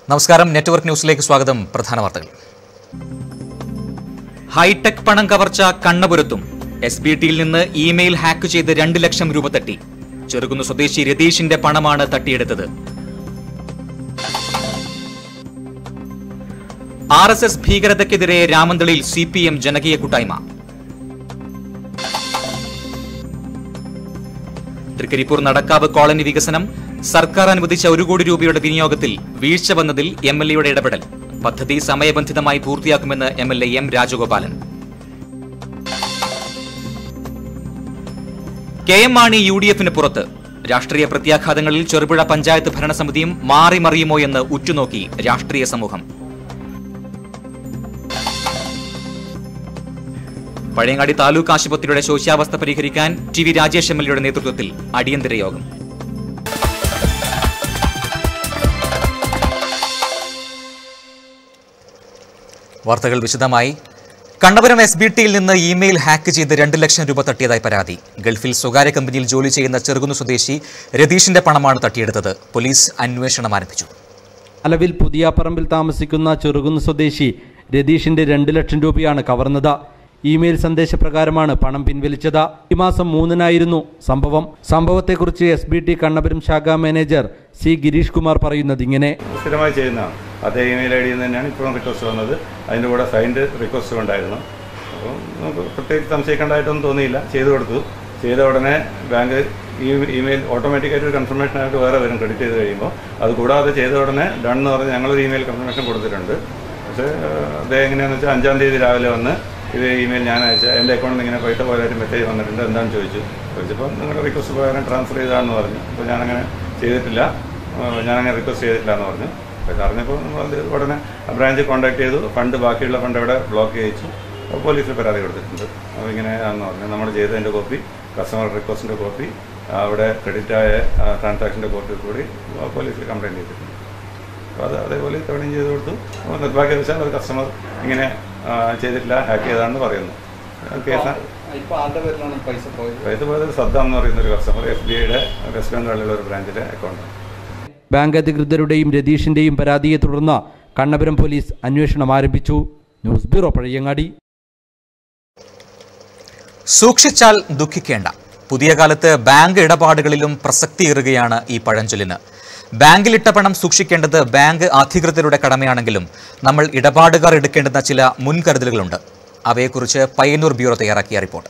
നമസ്കാരം നെറ്റ്വർക്ക് ന്യൂസിലേക്ക് സ്വാഗതം പ്രധാന വാർത്തകൾ ഹൈടെക് പണം കവർച്ച കണ്ണപുരത്തും എസ് ബി ടിയിൽ നിന്ന് ഇമെയിൽ ഹാക്ക് ചെയ്ത് രണ്ട് ലക്ഷം രൂപ തട്ടി ചെറുകുന്ന് സ്വദേശി രതീഷിന്റെ പണമാണ് തട്ടിയെടുത്തത് ആർ എസ് എസ് ഭീകരതയ്ക്കെതിരെ രാമന്തളിയിൽ സി പി എം ജനകീയ കൂട്ടായ്മ തൃക്കരിപ്പൂർ നടക്കാവ് കോളനി വികസനം സർക്കാർ അനുവദിച്ച ഒരു കോടി രൂപയുടെ വിനിയോഗത്തിൽ വീഴ്ച വന്നതിൽ എം എൽ എയുടെ ഇടപെടൽ പദ്ധതി സമയബന്ധിതമായി പൂർത്തിയാക്കുമെന്ന് M L A M Rajagopalan K M Mani U D എഫിന് പുറത്ത് രാഷ്ട്രീയ പ്രത്യാഘാതങ്ങളിൽ ചെറുപുഴ പഞ്ചായത്ത് ഭരണസമിതിയും മാറി മറിയുമോ എന്ന് ഉറ്റുനോക്കി രാഷ്ട്രീയ സമൂഹം പഴയങ്ങാടി താലൂക്ക് ആശുപത്രിയുടെ ശോച്യാവസ്ഥ പരിഹരിക്കാൻ T V Rajesh M L എയുടെ നേതൃത്വത്തിൽ അടിയന്തര യോഗം വാർത്തകൾ വിശദമായി കണ്ണപുരം എസ് ബി ടിയിൽ നിന്ന് ഇമെയിൽ ഹാക്ക് ചെയ്ത് രണ്ട് ലക്ഷം രൂപ തട്ടിയതായി പരാതി ഗൾഫിൽ സ്വകാര്യ കമ്പനിയിൽ ജോലി ചെയ്യുന്ന ചെറുകുന്ന് സ്വദേശി രതീഷിന്റെ പണമാണ് തട്ടിയെടുത്തത് പോലീസ് അന്വേഷണം ആരംഭിച്ചു അലവിൽ പുതിയാപ്പറമ്പിൽ താമസിക്കുന്ന ചെറുകുന്ന് സ്വദേശി രതീഷിന്റെ രണ്ട് ലക്ഷം രൂപയാണ് കവർന്നത് ഇമെയിൽ സന്ദേശപ്രകാരമാണ് പണം പിൻവലിച്ചത് ഈ മാസം മൂന്നിനായിരുന്നു സംഭവം സംഭവത്തെക്കുറിച്ച് എസ് ബി ടി കണ്ണപുരം ശാഖാ മാനേജർ സി ഗിരീഷ് കുമാർ പറയുന്നത് ഇങ്ങനെ സ്ഥിരമായി ചെയ്യുന്നതാണ് അതേ ഇമെയിൽ ഐ ഡിയിൽ തന്നെയാണ് ഇപ്പോഴും റിക്വസ്റ്റ് വന്നത് അതിൻ്റെ കൂടെ സൈൻഡ് റിക്വസ്റ്റും ഉണ്ടായിരുന്നു അപ്പം നമുക്ക് പ്രത്യേകിച്ച് സംശയിക്കേണ്ടതായിട്ടൊന്നും തോന്നിയില്ല ചെയ്തു കൊടുത്തു ചെയ്ത ഉടനെ ബാങ്ക് ഈ ഇമെയിൽ ഓട്ടോമാറ്റിക്കായിട്ട് ഒരു കൺഫർമേഷൻ ആയിട്ട് വേറെ വരും ക്രെഡിറ്റ് ചെയ്ത് കഴിയുമ്പോൾ അത് കൂടാതെ ചെയ്ത ഉടനെ ഡൺ എന്ന് പറഞ്ഞ് ഞങ്ങളൊരു ഇമെയിൽ കൺഫർമേഷൻ കൊടുത്തിട്ടുണ്ട് പക്ഷേ ഏഹ്, അദ്ദേഹം എങ്ങനെയാണെന്ന് വെച്ചാൽ അഞ്ചാം തീയതി രാവിലെ വന്ന് ഇത് ഇമെയിൽ ഞാൻ അയച്ച എൻ്റെ അക്കൗണ്ടിൽ ഇങ്ങനെ പൈസ പോയാലും മെസ്സേജ് വന്നിട്ടുണ്ട് എന്താണെന്ന് ചോദിച്ചു ചോദിച്ചപ്പോൾ നിങ്ങളുടെ റിക്വസ്റ്റ് പ്രകാരം ട്രാൻസ്ഫർ ചെയ്താണെന്ന് പറഞ്ഞു അപ്പോൾ ഞാനങ്ങനെ ചെയ്തിട്ടില്ല ഏഹ്, ഞാനങ്ങനെ റിക്വസ്റ്റ് ചെയ്തിട്ടില്ല എന്ന് പറഞ്ഞു അപ്പോൾ അറിഞ്ഞപ്പോൾ നമ്മൾ അത് ഉടനെ ബ്രാഞ്ച് കോൺടാക്ട് ചെയ്തു ഫണ്ട് ബാക്കിയുള്ള ഫണ്ട് അവിടെ ബ്ലോക്ക് ചെയ്യിച്ചു അപ്പോൾ പോലീസിൽ പരാതി കൊടുത്തിട്ടുണ്ട് അപ്പോൾ ഇങ്ങനെയാണെന്ന് പറഞ്ഞു നമ്മൾ ചെയ്തതിൻ്റെ കോപ്പി കസ്റ്റമർ റിക്വസ്റ്റിൻ്റെ കോപ്പി അവിടെ ക്രെഡിറ്റ് ആയ ട്രാൻസാക്ഷൻ്റെ കോപ്പി കൂടി പോലീസിൽ കംപ്ലയിൻറ്റ് ചെയ്തിട്ടുണ്ട് അപ്പോൾ അത് അതേപോലെ ഇത്തവണയും ചെയ്ത് കൊടുത്തു അപ്പോൾ നിർഭാഗ്യവശാൽ ഒരു കസ്റ്റമർ ഇങ്ങനെ ആ, ചെയ്തിട്ടില്ല ഹാക്ക് ചെയ്താണെന്ന് പറയുന്നു കേസ് ഇപ്പൊ ആരുടെ പേരിലാണ് പൈസ പോയത് പൈസ പോയത് സദ്ദാം എന്ന് പറയുന്ന ഒരു കസ്റ്റമർ എസ് ബി ഐയുടെ വെസ്റ്റ് ബംഗാളിലുള്ള ഒരു ബ്രാഞ്ചിലെ അക്കൗണ്ടാണ് ബാങ്ക് അധികൃതരുടെയും രതീഷിന്റെയും പരാതിയെ തുടർന്ന് കണ്ണപുരം പോലീസ് അന്വേഷണം ആരംഭിച്ചു ന്യൂസ് ബ്യൂറോ പഴയങ്ങാടി സൂക്ഷിച്ചാൽ ദുഃഖിക്കേണ്ട പുതിയ കാലത്ത് ബാങ്ക് ഇടപാടുകളിലും പ്രസക്തിയേറുകയാണ് ഈ പഴഞ്ചൊല്ലിന് ബാങ്കിലിട്ട പണം സൂക്ഷിക്കേണ്ടത് ബാങ്ക് അധികൃതരുടെ കടമയാണെങ്കിലും നമ്മൾ ഇടപാടുകാർ എടുക്കേണ്ടുന്ന ചില മുൻകരുതലുകളുണ്ട് അവയെക്കുറിച്ച് പയ്യന്നൂർ ബ്യൂറോ തയ്യാറാക്കിയ റിപ്പോർട്ട്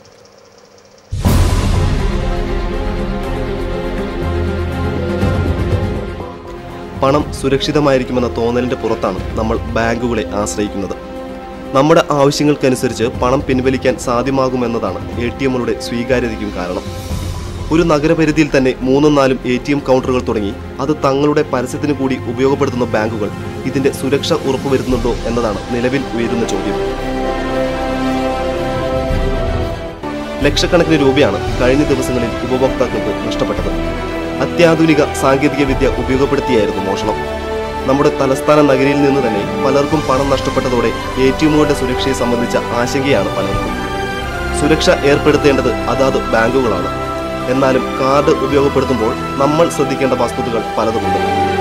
പണം സുരക്ഷിതമായിരിക്കുമെന്ന തോന്നലിന്റെ പുറത്താണ് നമ്മൾ ബാങ്കുകളെ ആശ്രയിക്കുന്നത് നമ്മുടെ ആവശ്യങ്ങൾക്കനുസരിച്ച് പണം പിൻവലിക്കാൻ സാധ്യമാകുമെന്നതാണ് എ ടി എമ്മുകളുടെ സ്വീകാര്യതയ്ക്കും കാരണം ഒരു നഗരപരിധിയിൽ തന്നെ മൂന്നും നാലും എ ടി എം കൗണ്ടറുകൾ തുടങ്ങി അത് തങ്ങളുടെ പരസ്യത്തിന് കൂടി ഉപയോഗപ്പെടുത്തുന്ന ബാങ്കുകൾ ഇതിന്റെ സുരക്ഷ ഉറപ്പുവരുത്തുന്നുണ്ടോ എന്നതാണ് നിലവിൽ ഉയരുന്ന ചോദ്യം ലക്ഷക്കണക്കിന് രൂപയാണ് കഴിഞ്ഞ ദിവസങ്ങളിൽ ഉപഭോക്താക്കൾക്ക് നഷ്ടപ്പെട്ടത് അത്യാധുനിക സാങ്കേതിക വിദ്യ ഉപയോഗപ്പെടുത്തിയായിരുന്നു മോഷണം നമ്മുടെ തലസ്ഥാന നഗരിയിൽ നിന്ന് തന്നെ പലർക്കും പണം നഷ്ടപ്പെട്ടതോടെ എ ടി എമ്മുകളുടെ സുരക്ഷയെ സംബന്ധിച്ച ആശങ്കയാണ് പലർക്കും സുരക്ഷ ഏർപ്പെടുത്തേണ്ടത് അതാത് ബാങ്കുകളാണ് എന്നാലും കാർഡ് ഉപയോഗപ്പെടുത്തുമ്പോൾ നമ്മൾ ശ്രദ്ധിക്കേണ്ട വസ്തുതകൾ പലതുമുണ്ട്